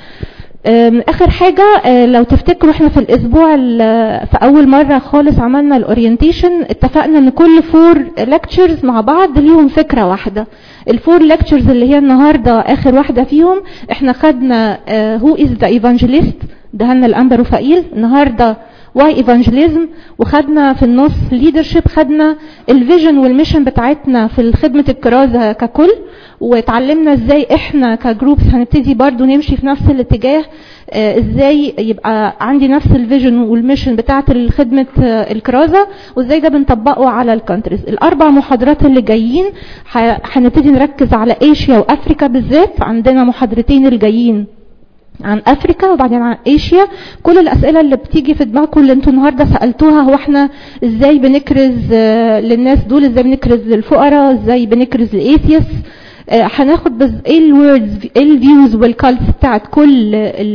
اخر حاجة لو تفتكروا احنا في الاسبوع في اول مرة خالص عملنا الاورينتيشن اتفقنا ان كل فور ليكتشرز مع بعض ليهم فكرة واحدة الفور ليكتشرز اللي هي النهاردة اخر واحدة فيهم احنا خدنا هو از ذا ايفانجيليست دهنا الانبر وفائيل النهارده واي ايفانجيليزم وخدنا في النص ليدرشيب خدنا الفيجن والميشن بتاعتنا في خدمه الكرازه ككل واتعلمنا ازاي احنا كجروبس هنبتدي برضو نمشي في نفس الاتجاه آه ازاي يبقى عندي نفس الفيجن والميشن بتاعه خدمه آه الكرازه وازاي ده بنطبقه على الكونتريز الاربع محاضرات اللي جايين هنبتدي نركز على ايشيا وافريكا بالذات عندنا محاضرتين الجايين عن افريكا وبعدين عن ايشيا كل الاسئله اللي بتيجي في دماغكم اللي انتوا النهارده سالتوها هو احنا ازاي بنكرز للناس دول ازاي بنكرز للفقراء ازاي بنكرز لايثيس هناخد بس ايه الوردز ايه الفيوز والكالتس بتاعت كل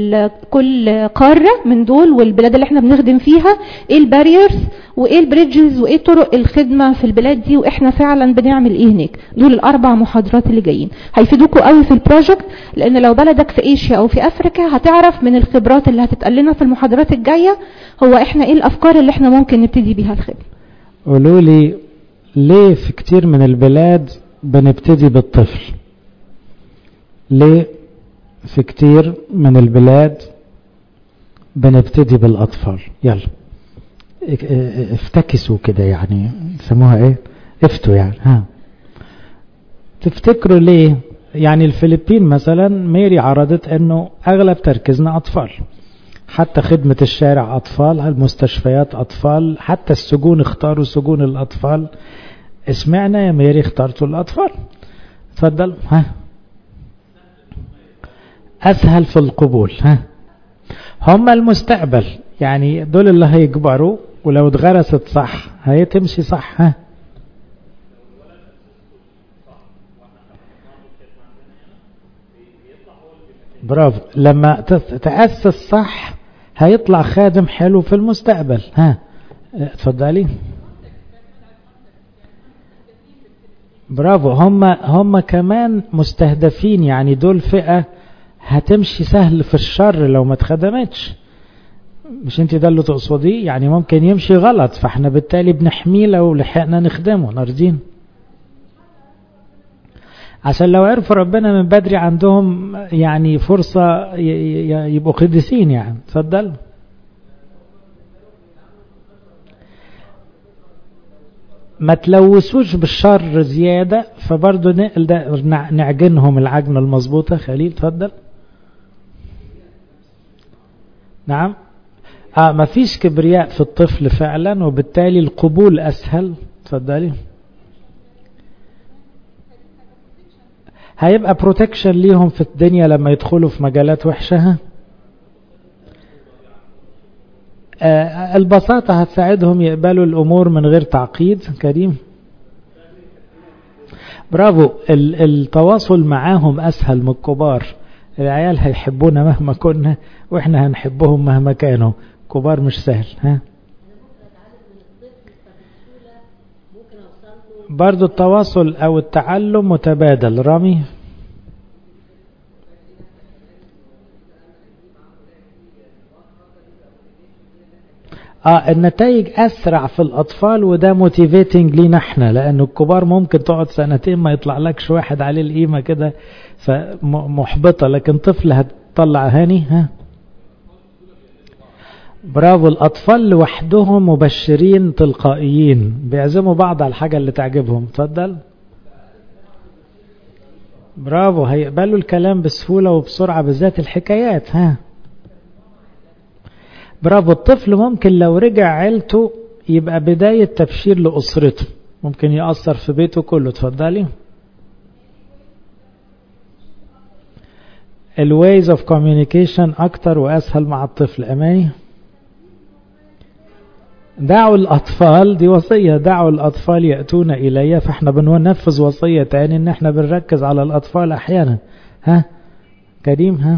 كل قاره من دول والبلاد اللي احنا بنخدم فيها ايه الباريرز وايه البريدجز وايه طرق الخدمه في البلاد دي واحنا فعلا بنعمل ايه هناك دول الاربع محاضرات اللي جايين هيفيدوكوا قوي في البروجكت لان لو بلدك في ايشيا او في افريكا هتعرف من الخبرات اللي هتتقال لنا في المحاضرات الجايه هو احنا ايه الافكار اللي احنا ممكن نبتدي بيها الخدمه قولوا لي ليه في كتير من البلاد بنبتدي بالطفل ليه في كتير من البلاد بنبتدي بالأطفال يلا افتكسوا كده يعني يسموها ايه افتوا يعني ها تفتكروا ليه يعني الفلبين مثلا ميري عرضت انه اغلب تركيزنا اطفال حتى خدمة الشارع اطفال المستشفيات اطفال حتى السجون اختاروا سجون الاطفال اسمعنا يا ميري اخترتوا الاطفال تفضل ها اسهل في القبول ها هم المستقبل يعني دول اللي هيكبروا ولو اتغرست صح هيتمشي صح ها برافو لما تأسس صح هيطلع خادم حلو في المستقبل ها اتفضلي برافو هم هم كمان مستهدفين يعني دول فئة هتمشي سهل في الشر لو ما اتخدمتش مش انت ده اللي تقصديه يعني ممكن يمشي غلط فاحنا بالتالي بنحميه لو لحقنا نخدمه نرضين عشان لو عرفوا ربنا من بدري عندهم يعني فرصة يبقوا قديسين يعني اتفضل ما تلوثوش بالشر زيادة فبرضه نقل نعجنهم العجنة المظبوطة خليل تفضل نعم اه ما فيش كبرياء في الطفل فعلا وبالتالي القبول اسهل تفضلي هيبقى بروتكشن ليهم في الدنيا لما يدخلوا في مجالات وحشة آه البساطة هتساعدهم يقبلوا الأمور من غير تعقيد كريم برافو التواصل معاهم أسهل من الكبار العيال هيحبونا مهما كنا وإحنا هنحبهم مهما كانوا كبار مش سهل ها برضو التواصل او التعلم متبادل رامي اه النتائج اسرع في الاطفال وده موتيفيتنج لينا احنا لانه الكبار ممكن تقعد سنتين ما يطلع لكش واحد عليه القيمه كده فمحبطه لكن طفل هتطلع هاني ها برافو الأطفال لوحدهم مبشرين تلقائيين بيعزموا بعض على الحاجة اللي تعجبهم تفضل برافو هيقبلوا الكلام بسهولة وبسرعة بالذات الحكايات ها برافو الطفل ممكن لو رجع عيلته يبقى بداية تبشير لأسرته ممكن يأثر في بيته كله تفضلي الويز اوف كوميونيكيشن اكتر واسهل مع الطفل اماني دعوا الأطفال دي وصية دعوا الأطفال يأتون إلي فإحنا بننفذ وصية تاني إن إحنا بنركز على الأطفال أحيانا ها كريم ها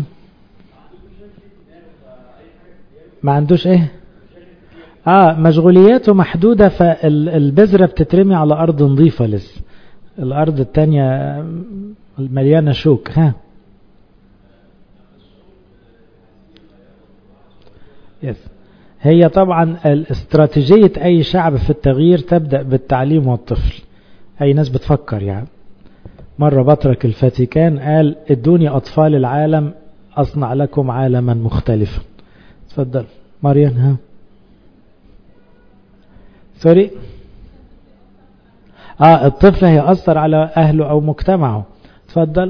ما عندوش إيه آه مشغولياته محدودة فالبذرة بتترمي على أرض نظيفة لسه الأرض التانية مليانة شوك ها يس هي طبعا استراتيجية أي شعب في التغيير تبدأ بالتعليم والطفل أي ناس بتفكر يعني مرة بطرك الفاتيكان قال ادوني أطفال العالم أصنع لكم عالما مختلفا تفضل مريم ها سوري اه الطفل هيأثر على أهله أو مجتمعه تفضل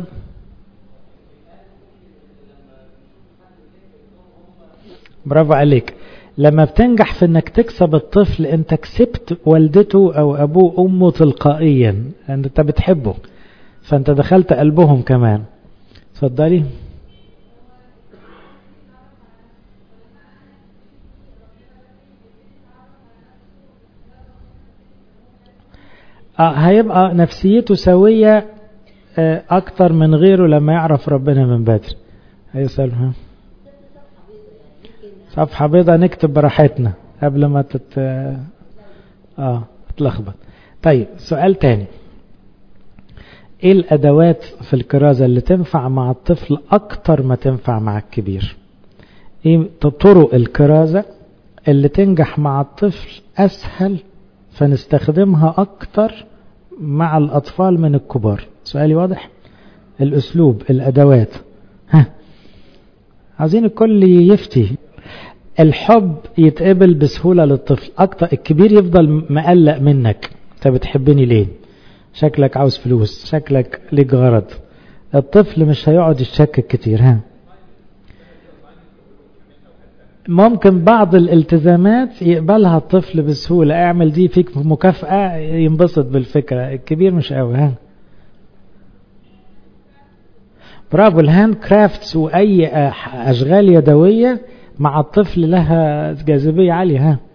برافو عليك لما بتنجح في انك تكسب الطفل انت كسبت والدته او ابوه امه تلقائيا انت بتحبه فانت دخلت قلبهم كمان اتفضلي آه هيبقى نفسيته سوية آه اكتر من غيره لما يعرف ربنا من بدري هيسألها صفحة بيضة نكتب براحتنا قبل ما تت اه تلخبط طيب سؤال تاني ايه الادوات في الكرازة اللي تنفع مع الطفل اكتر ما تنفع مع الكبير ايه طرق الكرازة اللي تنجح مع الطفل اسهل فنستخدمها اكتر مع الاطفال من الكبار سؤالي واضح الاسلوب الادوات ها عايزين الكل يفتي الحب يتقبل بسهولة للطفل أكتر الكبير يفضل مقلق منك أنت بتحبني ليه شكلك عاوز فلوس شكلك ليك غرض الطفل مش هيقعد يشكك كتير ها ممكن بعض الالتزامات يقبلها الطفل بسهولة اعمل دي فيك مكافأة ينبسط بالفكرة الكبير مش قوي ها برافو الهاند كرافتس واي اشغال يدويه مع الطفل لها جاذبية عالية ها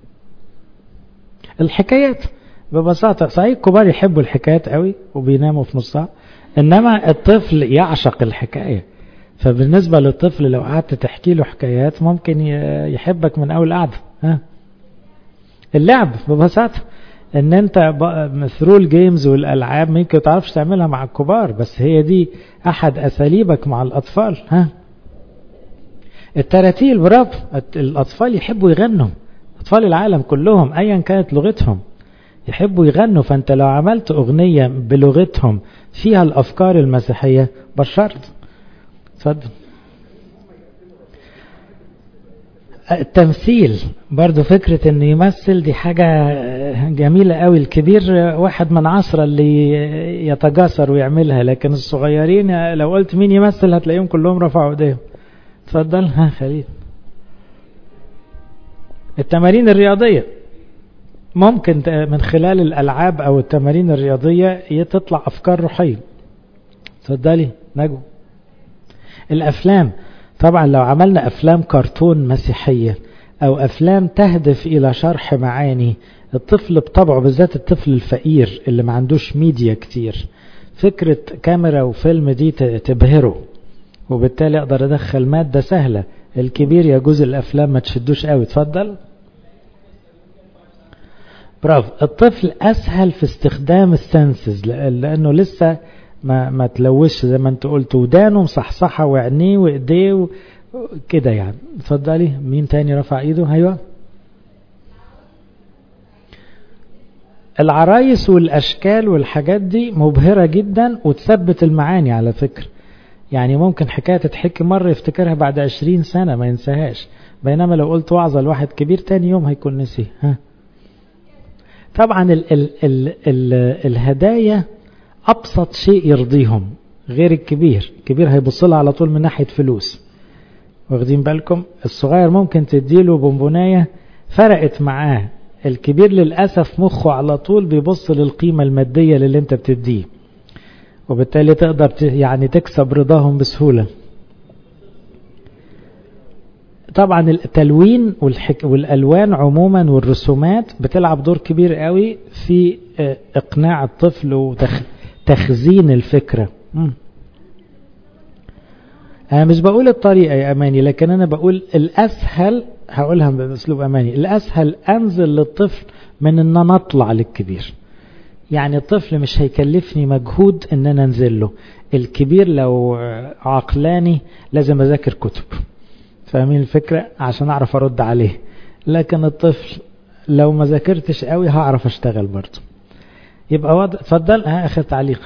الحكايات ببساطة صحيح الكبار يحبوا الحكايات قوي وبيناموا في نصها إنما الطفل يعشق الحكاية فبالنسبة للطفل لو قعدت تحكي له حكايات ممكن يحبك من أول قعدة ها اللعب ببساطة ان انت ثرو الجيمز والالعاب ممكن تعرفش تعملها مع الكبار بس هي دي احد اساليبك مع الاطفال ها التراتيل برافو الأطفال يحبوا يغنوا أطفال العالم كلهم أيا كانت لغتهم يحبوا يغنوا فأنت لو عملت أغنية بلغتهم فيها الأفكار المسيحية بشرت اتفضل التمثيل برضو فكرة انه يمثل دي حاجة جميلة قوي الكبير واحد من عشرة اللي يتجاسر ويعملها لكن الصغيرين لو قلت مين يمثل هتلاقيهم كلهم رفعوا ايديهم اتفضل ها خليل التمارين الرياضية ممكن من خلال الألعاب أو التمارين الرياضية تطلع أفكار روحية اتفضلي نجوى الأفلام طبعا لو عملنا أفلام كرتون مسيحية أو أفلام تهدف إلى شرح معاني الطفل بطبعه بالذات الطفل الفقير اللي ما عندوش ميديا كتير فكرة كاميرا وفيلم دي تبهره وبالتالي أقدر أدخل مادة سهلة الكبير يجوز الأفلام ما تشدوش قوي اتفضل برافو الطفل أسهل في استخدام السنسز لأنه لسه ما ما تلوش زي ما انت قلت ودانه مصحصحه وعينيه وايديه كده يعني اتفضلي مين تاني رفع ايده ايوه العرايس والاشكال والحاجات دي مبهره جدا وتثبت المعاني على فكره يعني ممكن حكايه تتحكي مره يفتكرها بعد عشرين سنه ما ينساهاش بينما لو قلت وعظه لواحد كبير تاني يوم هيكون نسيه ها طبعا ال ال ال ال الهدايا أبسط شيء يرضيهم غير الكبير الكبير هيبص لها على طول من ناحية فلوس واخدين بالكم الصغير ممكن تديله بونبوناية فرقت معاه الكبير للأسف مخه على طول بيبص للقيمة المادية اللي انت بتديه وبالتالي تقدر يعني تكسب رضاهم بسهولة طبعا التلوين والحك... والألوان عموما والرسومات بتلعب دور كبير قوي في إقناع الطفل وتخ... تخزين الفكرة مم. أنا مش بقول الطريقة يا أماني لكن أنا بقول الأسهل هقولها بأسلوب أماني الأسهل أنزل للطفل من أن أنا أطلع للكبير يعني الطفل مش هيكلفني مجهود أن أنا أنزل له الكبير لو عقلاني لازم أذاكر كتب فاهمين الفكرة عشان أعرف أرد عليه لكن الطفل لو ما ذاكرتش قوي هعرف أشتغل برضه يبقى وضع اتفضل ها اخر تعليق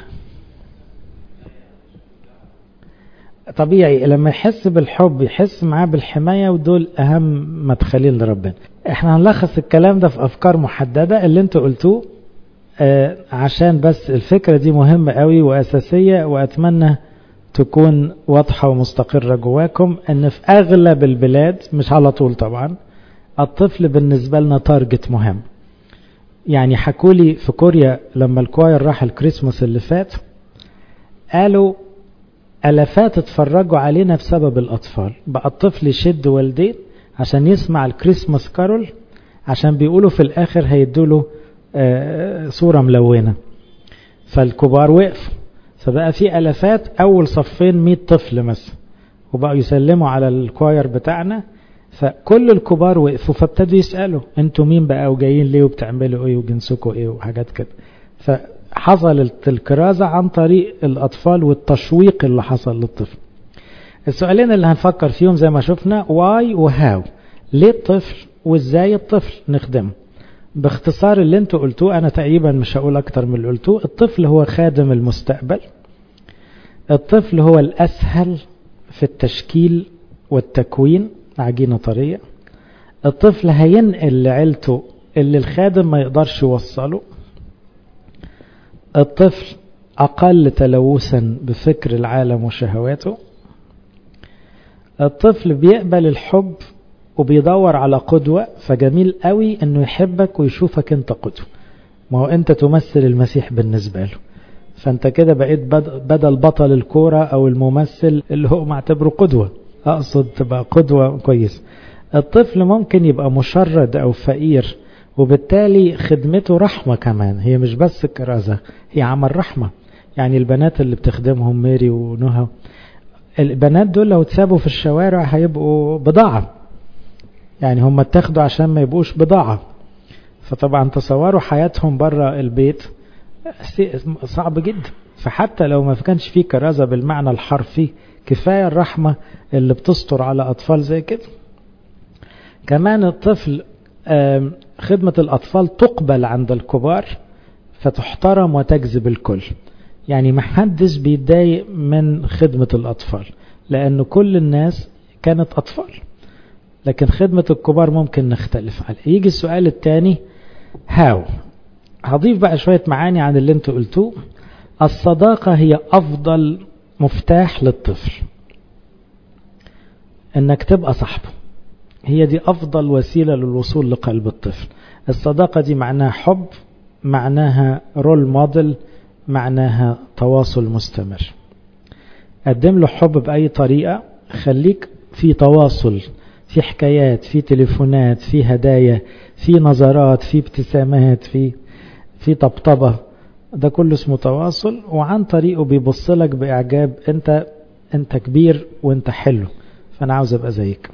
طبيعي لما يحس بالحب يحس معاه بالحماية ودول اهم مدخلين لربنا احنا هنلخص الكلام ده في افكار محددة اللي انتوا قلتوه آه عشان بس الفكرة دي مهمة قوي واساسية واتمنى تكون واضحة ومستقرة جواكم ان في اغلب البلاد مش على طول طبعا الطفل بالنسبة لنا تارجت مهم يعني حكولي في كوريا لما الكواير راح الكريسماس اللي فات قالوا ألفات اتفرجوا علينا بسبب الأطفال بقى الطفل يشد والديه عشان يسمع الكريسماس كارول عشان بيقولوا في الآخر هيدوله آه صورة ملونة فالكبار وقفوا فبقى في ألفات أول صفين 100 طفل مثلا وبقوا يسلموا على الكواير بتاعنا فكل الكبار وقفوا فابتدوا يسألوا انتوا مين بقى وجايين ليه وبتعملوا ايه وجنسكم ايه وحاجات كده فحصلت الكرازة عن طريق الأطفال والتشويق اللي حصل للطفل السؤالين اللي هنفكر فيهم زي ما شفنا واي وهاو ليه الطفل وازاي الطفل نخدمه باختصار اللي انتوا قلتوه انا تقريبا مش هقول اكتر من اللي قلتوه الطفل هو خادم المستقبل الطفل هو الاسهل في التشكيل والتكوين عجينة طرية الطفل هينقل لعيلته اللي الخادم ما يقدرش يوصله الطفل أقل تلوثا بفكر العالم وشهواته الطفل بيقبل الحب وبيدور على قدوة فجميل قوي انه يحبك ويشوفك انت قدوة ما هو انت تمثل المسيح بالنسبة له فانت كده بقيت بدل بطل الكورة او الممثل اللي هو معتبره قدوة اقصد تبقى قدوة كويس الطفل ممكن يبقى مشرد او فقير وبالتالي خدمته رحمة كمان هي مش بس كرازة هي عمل رحمة يعني البنات اللي بتخدمهم ميري ونهى البنات دول لو اتسابوا في الشوارع هيبقوا بضاعة يعني هم اتاخدوا عشان ما يبقوش بضاعة فطبعا تصوروا حياتهم بره البيت صعب جدا فحتى لو ما كانش فيه كرازة بالمعنى الحرفي كفاية الرحمة اللي بتستر على أطفال زي كده كمان الطفل خدمة الأطفال تقبل عند الكبار فتحترم وتجذب الكل يعني محدش بيتضايق من خدمة الأطفال لأن كل الناس كانت أطفال لكن خدمة الكبار ممكن نختلف عليه يجي السؤال الثاني هاو هضيف بقى شوية معاني عن اللي انتوا قلتوه الصداقة هي أفضل مفتاح للطفل انك تبقى صاحبه هي دي أفضل وسيلة للوصول لقلب الطفل الصداقة دي معناها حب معناها رول موديل معناها تواصل مستمر قدم له حب بأي طريقة خليك في تواصل في حكايات في تليفونات في هدايا في نظرات في ابتسامات في في طبطبة ده كله اسمه تواصل وعن طريقه بيبص لك بإعجاب انت انت كبير وانت حلو فانا عاوز ابقى زيك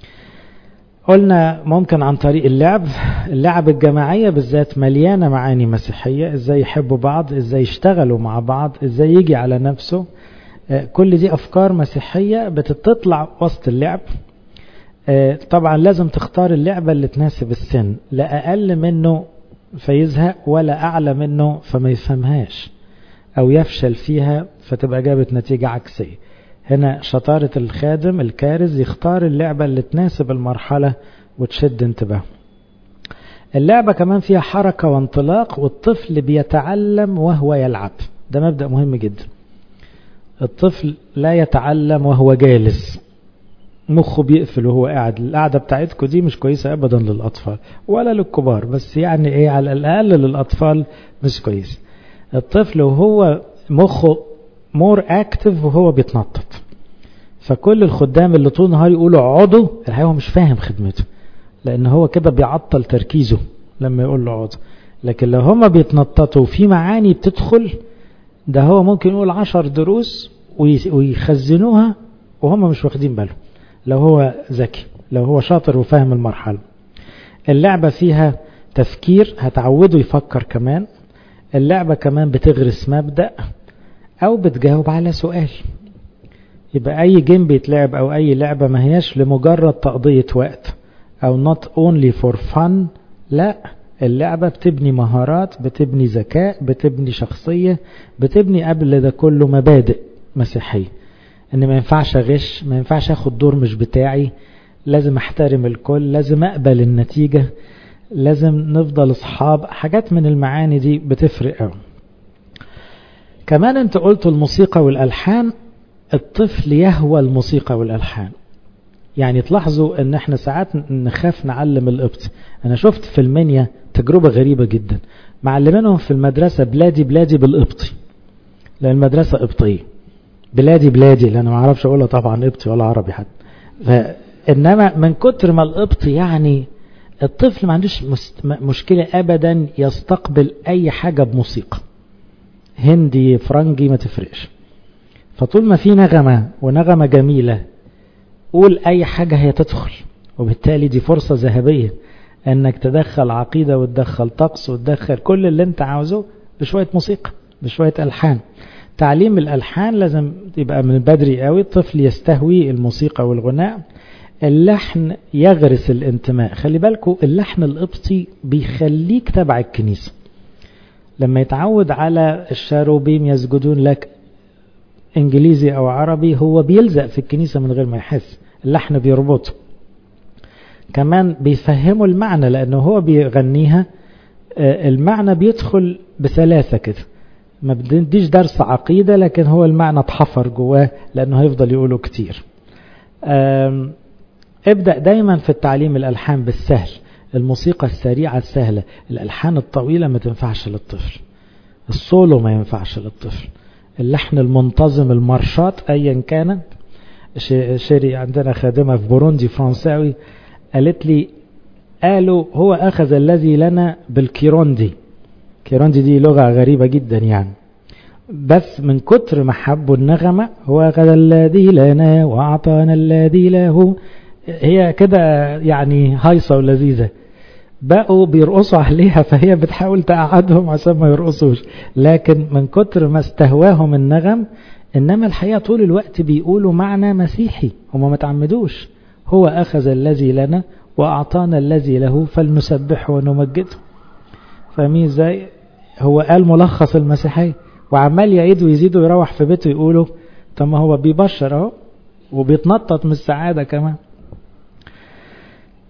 قلنا ممكن عن طريق اللعب اللعب الجماعية بالذات مليانة معاني مسيحية ازاي يحبوا بعض ازاي يشتغلوا مع بعض ازاي يجي على نفسه كل دي افكار مسيحية بتطلع وسط اللعب طبعا لازم تختار اللعبة اللي تناسب السن لا اقل منه فيزهق ولا اعلى منه فما يفهمهاش او يفشل فيها فتبقى جابت نتيجة عكسية هنا شطارة الخادم الكارز يختار اللعبة اللي تناسب المرحلة وتشد انتباهه اللعبة كمان فيها حركة وانطلاق والطفل بيتعلم وهو يلعب ده مبدأ مهم جدا الطفل لا يتعلم وهو جالس مخه بيقفل وهو قاعد القعدة بتاعتكم دي مش كويسة أبدا للأطفال ولا للكبار بس يعني إيه على الأقل للأطفال مش كويس الطفل وهو مخه مور اكتف وهو بيتنطط فكل الخدام اللي طول النهار يقولوا اقعدوا الحقيقه هو مش فاهم خدمته لان هو كده بيعطل تركيزه لما يقول له اقعد لكن لو هما بيتنططوا وفي معاني بتدخل ده هو ممكن يقول عشر دروس ويخزنوها وهم مش واخدين بالهم لو هو ذكي لو هو شاطر وفاهم المرحلة اللعبة فيها تفكير هتعوده يفكر كمان اللعبة كمان بتغرس مبدأ او بتجاوب على سؤال يبقى اي جيم بيتلعب او اي لعبة ما هياش لمجرد تقضية وقت او not only for fun لا اللعبة بتبني مهارات بتبني ذكاء بتبني شخصية بتبني قبل ده كله مبادئ مسيحية ان ما ينفعش اغش ما ينفعش اخد دور مش بتاعي لازم احترم الكل لازم اقبل النتيجة لازم نفضل اصحاب حاجات من المعاني دي بتفرق قوي كمان انت قلت الموسيقى والالحان الطفل يهوى الموسيقى والالحان يعني تلاحظوا ان احنا ساعات نخاف نعلم القبط انا شفت في المنيا تجربة غريبة جدا معلمينهم في المدرسة بلادي بلادي بالقبطي لان المدرسة قبطية بلادي بلادي لان ما اعرفش اقولها طبعا قبطي ولا عربي حتى انما من كتر ما القبطي يعني الطفل ما عندوش مشكلة ابدا يستقبل اي حاجة بموسيقى هندي فرنجي ما تفرقش فطول ما في نغمة ونغمة جميلة قول اي حاجة هي تدخل وبالتالي دي فرصة ذهبية انك تدخل عقيدة وتدخل طقس وتدخل كل اللي انت عاوزه بشوية موسيقى بشوية الحان تعليم الالحان لازم يبقى من بدري قوي الطفل يستهوي الموسيقى والغناء اللحن يغرس الانتماء خلي بالكم اللحن القبطي بيخليك تبع الكنيسة لما يتعود على الشاروبيم يسجدون لك انجليزي او عربي هو بيلزق في الكنيسة من غير ما يحس اللحن بيربطه كمان بيفهموا المعنى لانه هو بيغنيها المعنى بيدخل بسلاسة كده ما بديش درس عقيدة لكن هو المعنى اتحفر جواه لانه هيفضل يقوله كتير ابدأ دايما في التعليم الالحان بالسهل الموسيقى السريعة السهلة الالحان الطويلة ما تنفعش للطفل السولو ما ينفعش للطفل اللحن المنتظم المارشات ايا كانت شيري عندنا خادمة في بوروندي فرنساوي قالت لي قالوا هو أخذ الذي لنا بالكيروندي كيروندي دي لغة غريبة جدا يعني بس من كتر ما حبوا النغمة هو أخذ الذي لنا وأعطانا الذي له هي كده يعني هايصة ولذيذة بقوا بيرقصوا عليها فهي بتحاول تقعدهم عشان ما يرقصوش لكن من كتر ما استهواهم النغم إنما الحقيقة طول الوقت بيقولوا معنى مسيحي هم ما تعمدوش هو أخذ الذي لنا وأعطانا الذي له فلنسبحه ونمجده فاهمين ازاي هو قال ملخص المسيحية وعمال يعيد ويزيد ويروح في بيته يقوله طب ما هو بيبشر اهو وبيتنطط من السعادة كمان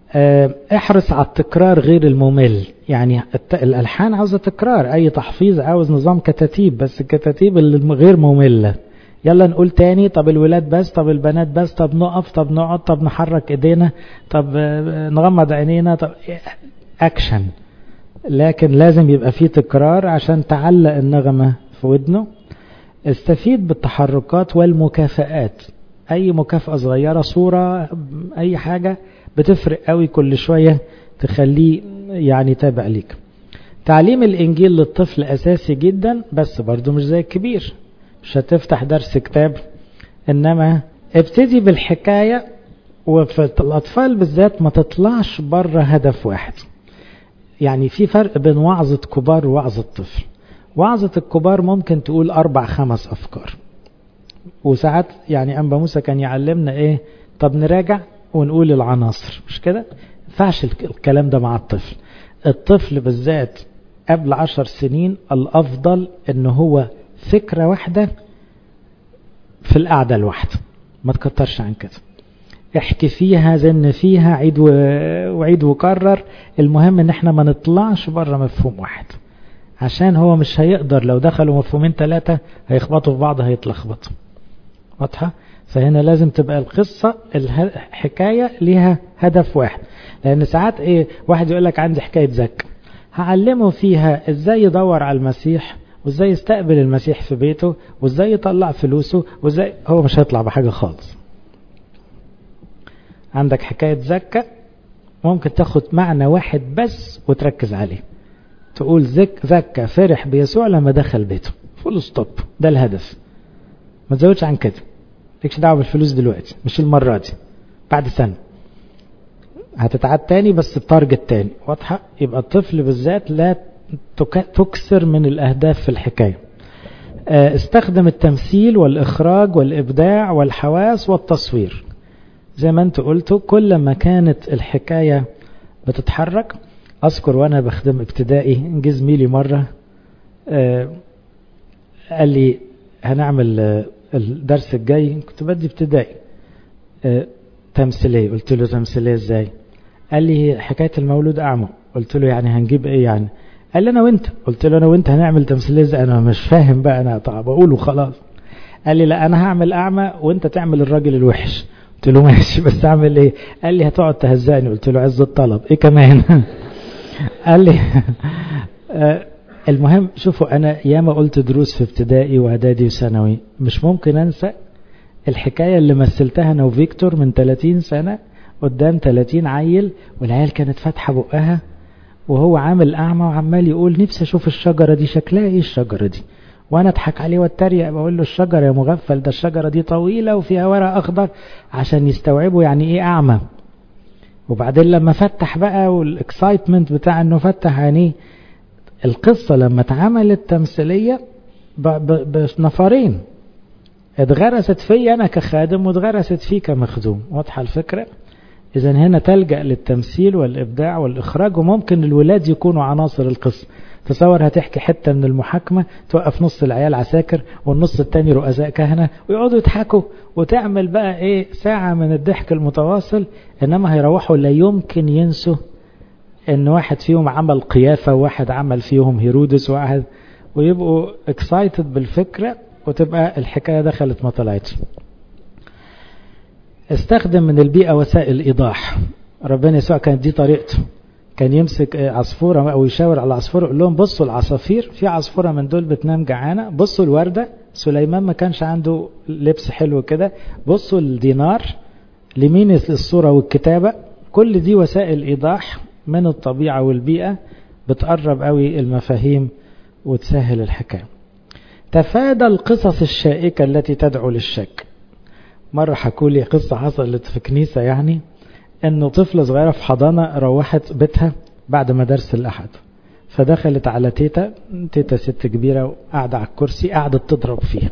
احرص على التكرار غير الممل يعني الالحان عاوزه تكرار اي تحفيظ عاوز نظام كتاتيب بس الكتاتيب اللي غير ممله يلا نقول تاني طب الولاد بس طب البنات بس طب نقف طب نقعد طب نحرك ايدينا طب نغمض عينينا طب اكشن لكن لازم يبقى فيه تكرار عشان تعلق النغمة في ودنه استفيد بالتحركات والمكافآت اي مكافأة صغيرة صورة اي حاجة بتفرق قوي كل شوية تخليه يعني تابع ليك تعليم الانجيل للطفل اساسي جدا بس برضه مش زي الكبير مش هتفتح درس كتاب انما ابتدي بالحكاية وفي الاطفال بالذات ما تطلعش بره هدف واحد يعني في فرق بين وعظة كبار ووعظة طفل وعظة الكبار ممكن تقول أربع خمس أفكار وساعات يعني أنبا موسى كان يعلمنا إيه طب نراجع ونقول العناصر مش كده ينفعش الكلام ده مع الطفل الطفل بالذات قبل عشر سنين الأفضل إن هو فكرة واحدة في القعدة الواحدة ما تكترش عن كده احكي فيها زن فيها عيد وعيد وكرر المهم ان احنا ما نطلعش بره مفهوم واحد عشان هو مش هيقدر لو دخلوا مفهومين ثلاثة هيخبطوا في بعض هيتلخبطوا واضحة فهنا لازم تبقى القصة الحكاية ليها هدف واحد لان ساعات ايه واحد يقول لك عندي حكاية زك هعلمه فيها ازاي يدور على المسيح وازاي يستقبل المسيح في بيته وازاي يطلع فلوسه وازاي هو مش هيطلع بحاجة خالص عندك حكاية زكا ممكن تاخد معنى واحد بس وتركز عليه تقول زك زكا فرح بيسوع لما دخل بيته فول ستوب ده الهدف ما تزودش عن كده ليكش دعوه بالفلوس دلوقتي مش المره دي بعد سنه هتتعاد تاني بس بتارجت تاني واضحه يبقى الطفل بالذات لا تكسر من الاهداف في الحكايه استخدم التمثيل والاخراج والابداع والحواس والتصوير زي ما انت قلتوا كل ما كانت الحكاية بتتحرك اذكر وانا بخدم ابتدائي جه زميلي مرة آه قال لي هنعمل آه الدرس الجاي كنت بدي ابتدائي آه تمثيلية قلت له تمثيلية ازاي قال لي حكاية المولود اعمى قلت له يعني هنجيب ايه يعني قال لي انا وانت قلت له انا وانت هنعمل تمثيلية ازاي انا مش فاهم بقى انا طب بقوله خلاص قال لي لا انا هعمل اعمى وانت تعمل الراجل الوحش قلت له ماشي بس اعمل ايه قال لي هتقعد تهزقني قلت له عز الطلب ايه كمان قال لي المهم شوفوا انا ياما قلت دروس في ابتدائي واعدادي وثانوي مش ممكن انسى الحكايه اللي مثلتها انا وفيكتور من 30 سنه قدام 30 عيل والعيال كانت فاتحه بقها وهو عامل اعمى وعمال يقول نفسي اشوف الشجره دي شكلها ايه الشجره دي وانا اضحك عليه واتريق بقول له الشجره يا مغفل ده الشجره دي طويله وفيها ورق اخضر عشان يستوعبوا يعني ايه اعمى وبعدين لما فتح بقى والاكسايتمنت بتاع انه فتح عينيه القصه لما اتعملت تمثيليه بنفرين اتغرست فيا انا كخادم واتغرست فيه كمخدوم واضحه الفكره اذا هنا تلجا للتمثيل والابداع والاخراج وممكن الولاد يكونوا عناصر القصه تصور هتحكي حتة من المحاكمة توقف نص العيال عساكر والنص التاني رؤساء كهنة ويقعدوا يضحكوا وتعمل بقى ايه ساعة من الضحك المتواصل انما هيروحوا لا يمكن ينسوا ان واحد فيهم عمل قيافة وواحد عمل فيهم هيرودس وواحد ويبقوا اكسايتد بالفكرة وتبقى الحكاية دخلت ما طلعتش استخدم من البيئة وسائل ايضاح ربنا يسوع كانت دي طريقته كان يمسك عصفورة أو يشاور على العصفورة يقول لهم بصوا العصافير في عصفورة من دول بتنام جعانة بصوا الوردة سليمان ما كانش عنده لبس حلو كده بصوا الدينار لمين الصورة والكتابة كل دي وسائل إيضاح من الطبيعة والبيئة بتقرب قوي المفاهيم وتسهل الحكاية تفادى القصص الشائكة التي تدعو للشك مرة حكوا لي قصة حصلت في كنيسة يعني انه طفلة صغيرة في حضانة روحت بيتها بعد ما درس الأحد فدخلت على تيتا تيتا ست كبيرة وقاعدة على الكرسي قعدت تضرب فيها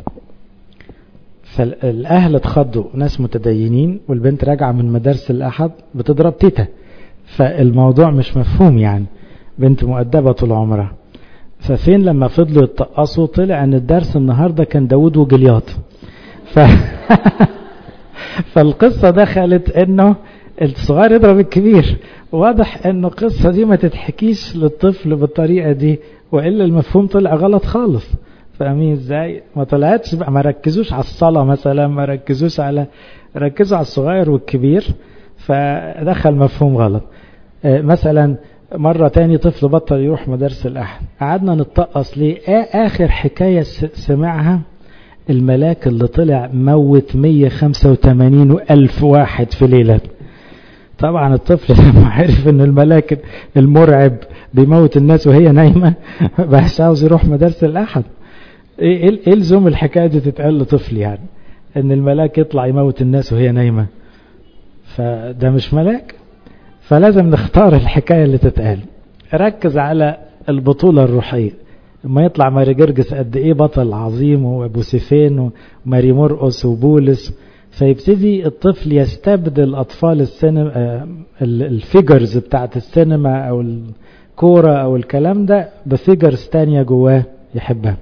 فالأهل اتخضوا ناس متدينين والبنت راجعة من مدارس الأحد بتضرب تيتا فالموضوع مش مفهوم يعني بنت مؤدبة طول عمرها ففين لما فضلوا يتقصوا طلع ان الدرس النهاردة كان داود وجلياط ف... فالقصة دخلت انه الصغير يضرب الكبير واضح انه القصة دي ما تتحكيش للطفل بالطريقة دي وإلا المفهوم طلع غلط خالص فاهمين ازاي ما طلعتش بقى ما ركزوش على الصلاة مثلا ما ركزوش على ركزوا على الصغير والكبير فدخل مفهوم غلط مثلا مرة تاني طفل بطل يروح مدارس الأحد قعدنا نتطقص ليه آخر حكاية سمعها الملاك اللي طلع موت 185 ألف واحد في ليلة طبعا الطفل لما عرف ان الملاك المرعب بيموت الناس وهي نايمة بقاش عاوز يروح مدارس الأحد ايه ايه لزوم الحكاية دي تتقال لطفل يعني ان الملاك يطلع يموت الناس وهي نايمة فده مش ملاك فلازم نختار الحكاية اللي تتقال ركز على البطولة الروحية لما يطلع ماري جرجس قد ايه بطل عظيم وابو سيفين وماري مرقس وبولس فيبتدي الطفل يستبدل اطفال السينما الفيجرز بتاعت السينما او الكورة او الكلام ده بفيجرز تانية جواه يحبها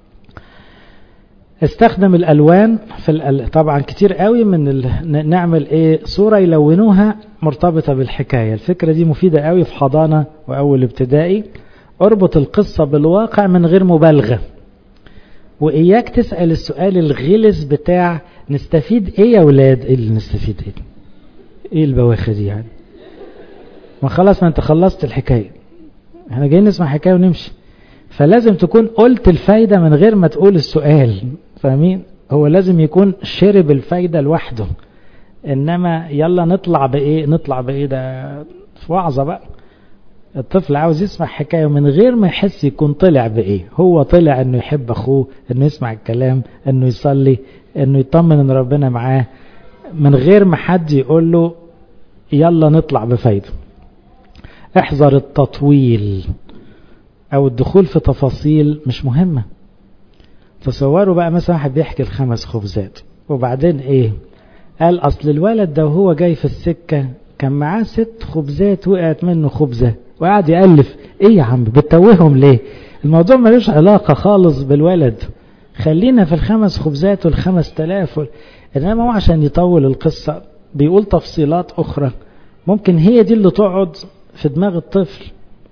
استخدم الالوان في الأل... طبعا كتير قوي من ال... نعمل ايه صوره يلونوها مرتبطه بالحكايه الفكره دي مفيده قوي في حضانه واول ابتدائي اربط القصه بالواقع من غير مبالغه واياك تسال السؤال الغلس بتاع نستفيد ايه يا ولاد ايه اللي نستفيد ايه ايه البواخه دي يعني ما خلاص ما انت خلصت الحكايه احنا جايين نسمع حكايه ونمشي فلازم تكون قلت الفايده من غير ما تقول السؤال فاهمين هو لازم يكون شرب الفايدة لوحده انما يلا نطلع بايه نطلع بايه ده في وعظة بقى الطفل عاوز يسمع حكاية من غير ما يحس يكون طلع بايه هو طلع انه يحب اخوه انه يسمع الكلام انه يصلي انه يطمن ان ربنا معاه من غير ما حد يقول له يلا نطلع بفايدة احذر التطويل او الدخول في تفاصيل مش مهمه تصوروا بقى مثلا واحد بيحكي الخمس خبزات وبعدين ايه قال اصل الولد ده وهو جاي في السكة كان معاه ست خبزات وقعت منه خبزة وقعد يألف ايه يا عم بتوههم ليه الموضوع ملوش علاقة خالص بالولد خلينا في الخمس خبزات والخمس تلاف وال... انما هو عشان يطول القصة بيقول تفصيلات اخرى ممكن هي دي اللي تقعد في دماغ الطفل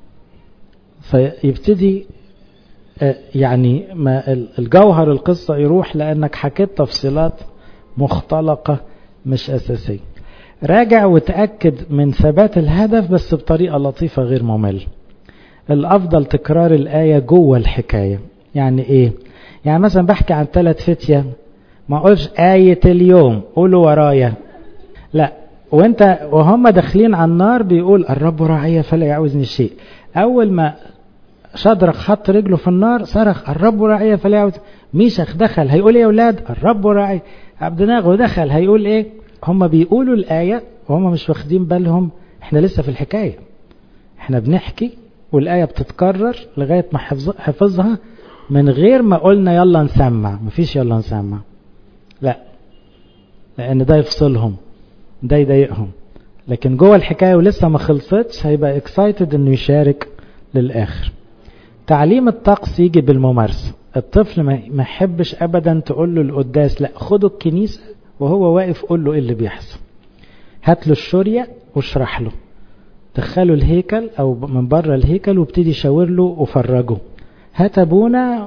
فيبتدي يعني ما الجوهر القصة يروح لأنك حكيت تفصيلات مختلقة مش أساسية راجع وتأكد من ثبات الهدف بس بطريقة لطيفة غير ممل الأفضل تكرار الآية جوه الحكاية يعني إيه يعني مثلا بحكي عن ثلاث فتية ما أقولش آية اليوم قولوا ورايا لا وانت وهم داخلين على النار بيقول الرب راعية فلا يعوزني شيء أول ما شدرك حط رجله في النار صرخ الرب راعي فلا يعود ميشخ دخل هيقول ايه يا اولاد الرب راعي عبد ناغو دخل هيقول ايه هم بيقولوا الآية وهم مش واخدين بالهم احنا لسه في الحكاية احنا بنحكي والآية بتتكرر لغاية ما حفظها من غير ما قلنا يلا نسمع مفيش يلا نسمع لا لأن ده يفصلهم ده يضايقهم لكن جوه الحكاية ولسه ما خلصتش هيبقى اكسايتد انه يشارك للآخر تعليم الطقس يجي بالممارسة الطفل ما يحبش ابدا تقول له القداس لا خده الكنيسة وهو واقف قول له ايه اللي بيحصل هات له الشورية واشرح له دخله الهيكل او من بره الهيكل وابتدي شاور له وفرجه هات ابونا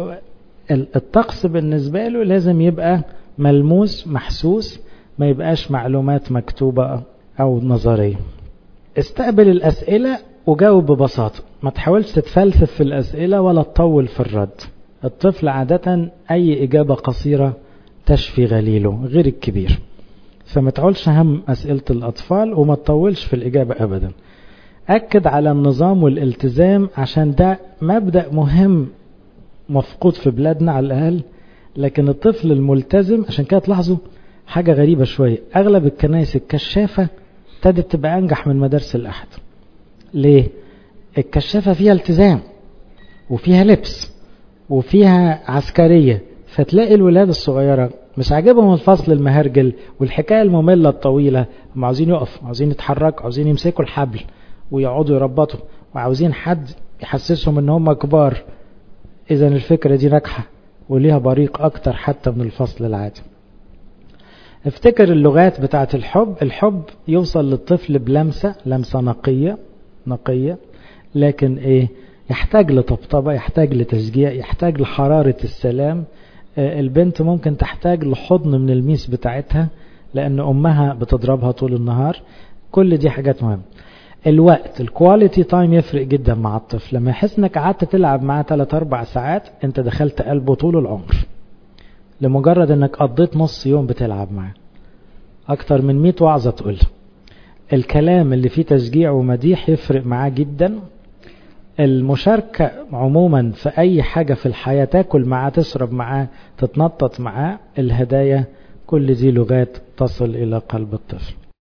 والطقس بالنسبة له لازم يبقى ملموس محسوس ما يبقاش معلومات مكتوبة او نظرية استقبل الاسئلة وجاوب ببساطة ما تحاولش تتفلسف في الأسئلة ولا تطول في الرد الطفل عادة أي إجابة قصيرة تشفي غليله غير الكبير فما تعولش هم أسئلة الأطفال وما تطولش في الإجابة أبدا أكد على النظام والالتزام عشان ده مبدأ مهم مفقود في بلادنا على الأقل لكن الطفل الملتزم عشان كده تلاحظوا حاجة غريبة شوية أغلب الكنائس الكشافة ابتدت تبقى أنجح من مدارس الأحد ليه الكشافة فيها التزام وفيها لبس وفيها عسكرية فتلاقي الولاد الصغيرة مش عاجبهم الفصل المهرجل والحكاية المملة الطويلة هم عاوزين يقفوا عاوزين يتحركوا عاوزين يمسكوا الحبل ويقعدوا يربطوا وعاوزين حد يحسسهم ان هم كبار اذا الفكرة دي ناجحة وليها بريق اكتر حتى من الفصل العادي افتكر اللغات بتاعت الحب الحب يوصل للطفل بلمسة لمسة نقية نقية لكن ايه يحتاج لطبطبة يحتاج لتشجيع يحتاج لحرارة السلام البنت ممكن تحتاج لحضن من الميس بتاعتها لأن أمها بتضربها طول النهار كل دي حاجات مهمة الوقت الكواليتي تايم يفرق جدا مع الطفل لما يحس انك قعدت تلعب معاه 3 4 ساعات انت دخلت قلبه طول العمر لمجرد انك قضيت نص يوم بتلعب معاه اكتر من 100 وعظة تقول الكلام اللي فيه تشجيع ومديح يفرق معاه جدا المشاركة عموما في أي حاجة في الحياة تاكل معاه تشرب معاه تتنطط معاه الهدايا كل دي لغات تصل إلى قلب الطفل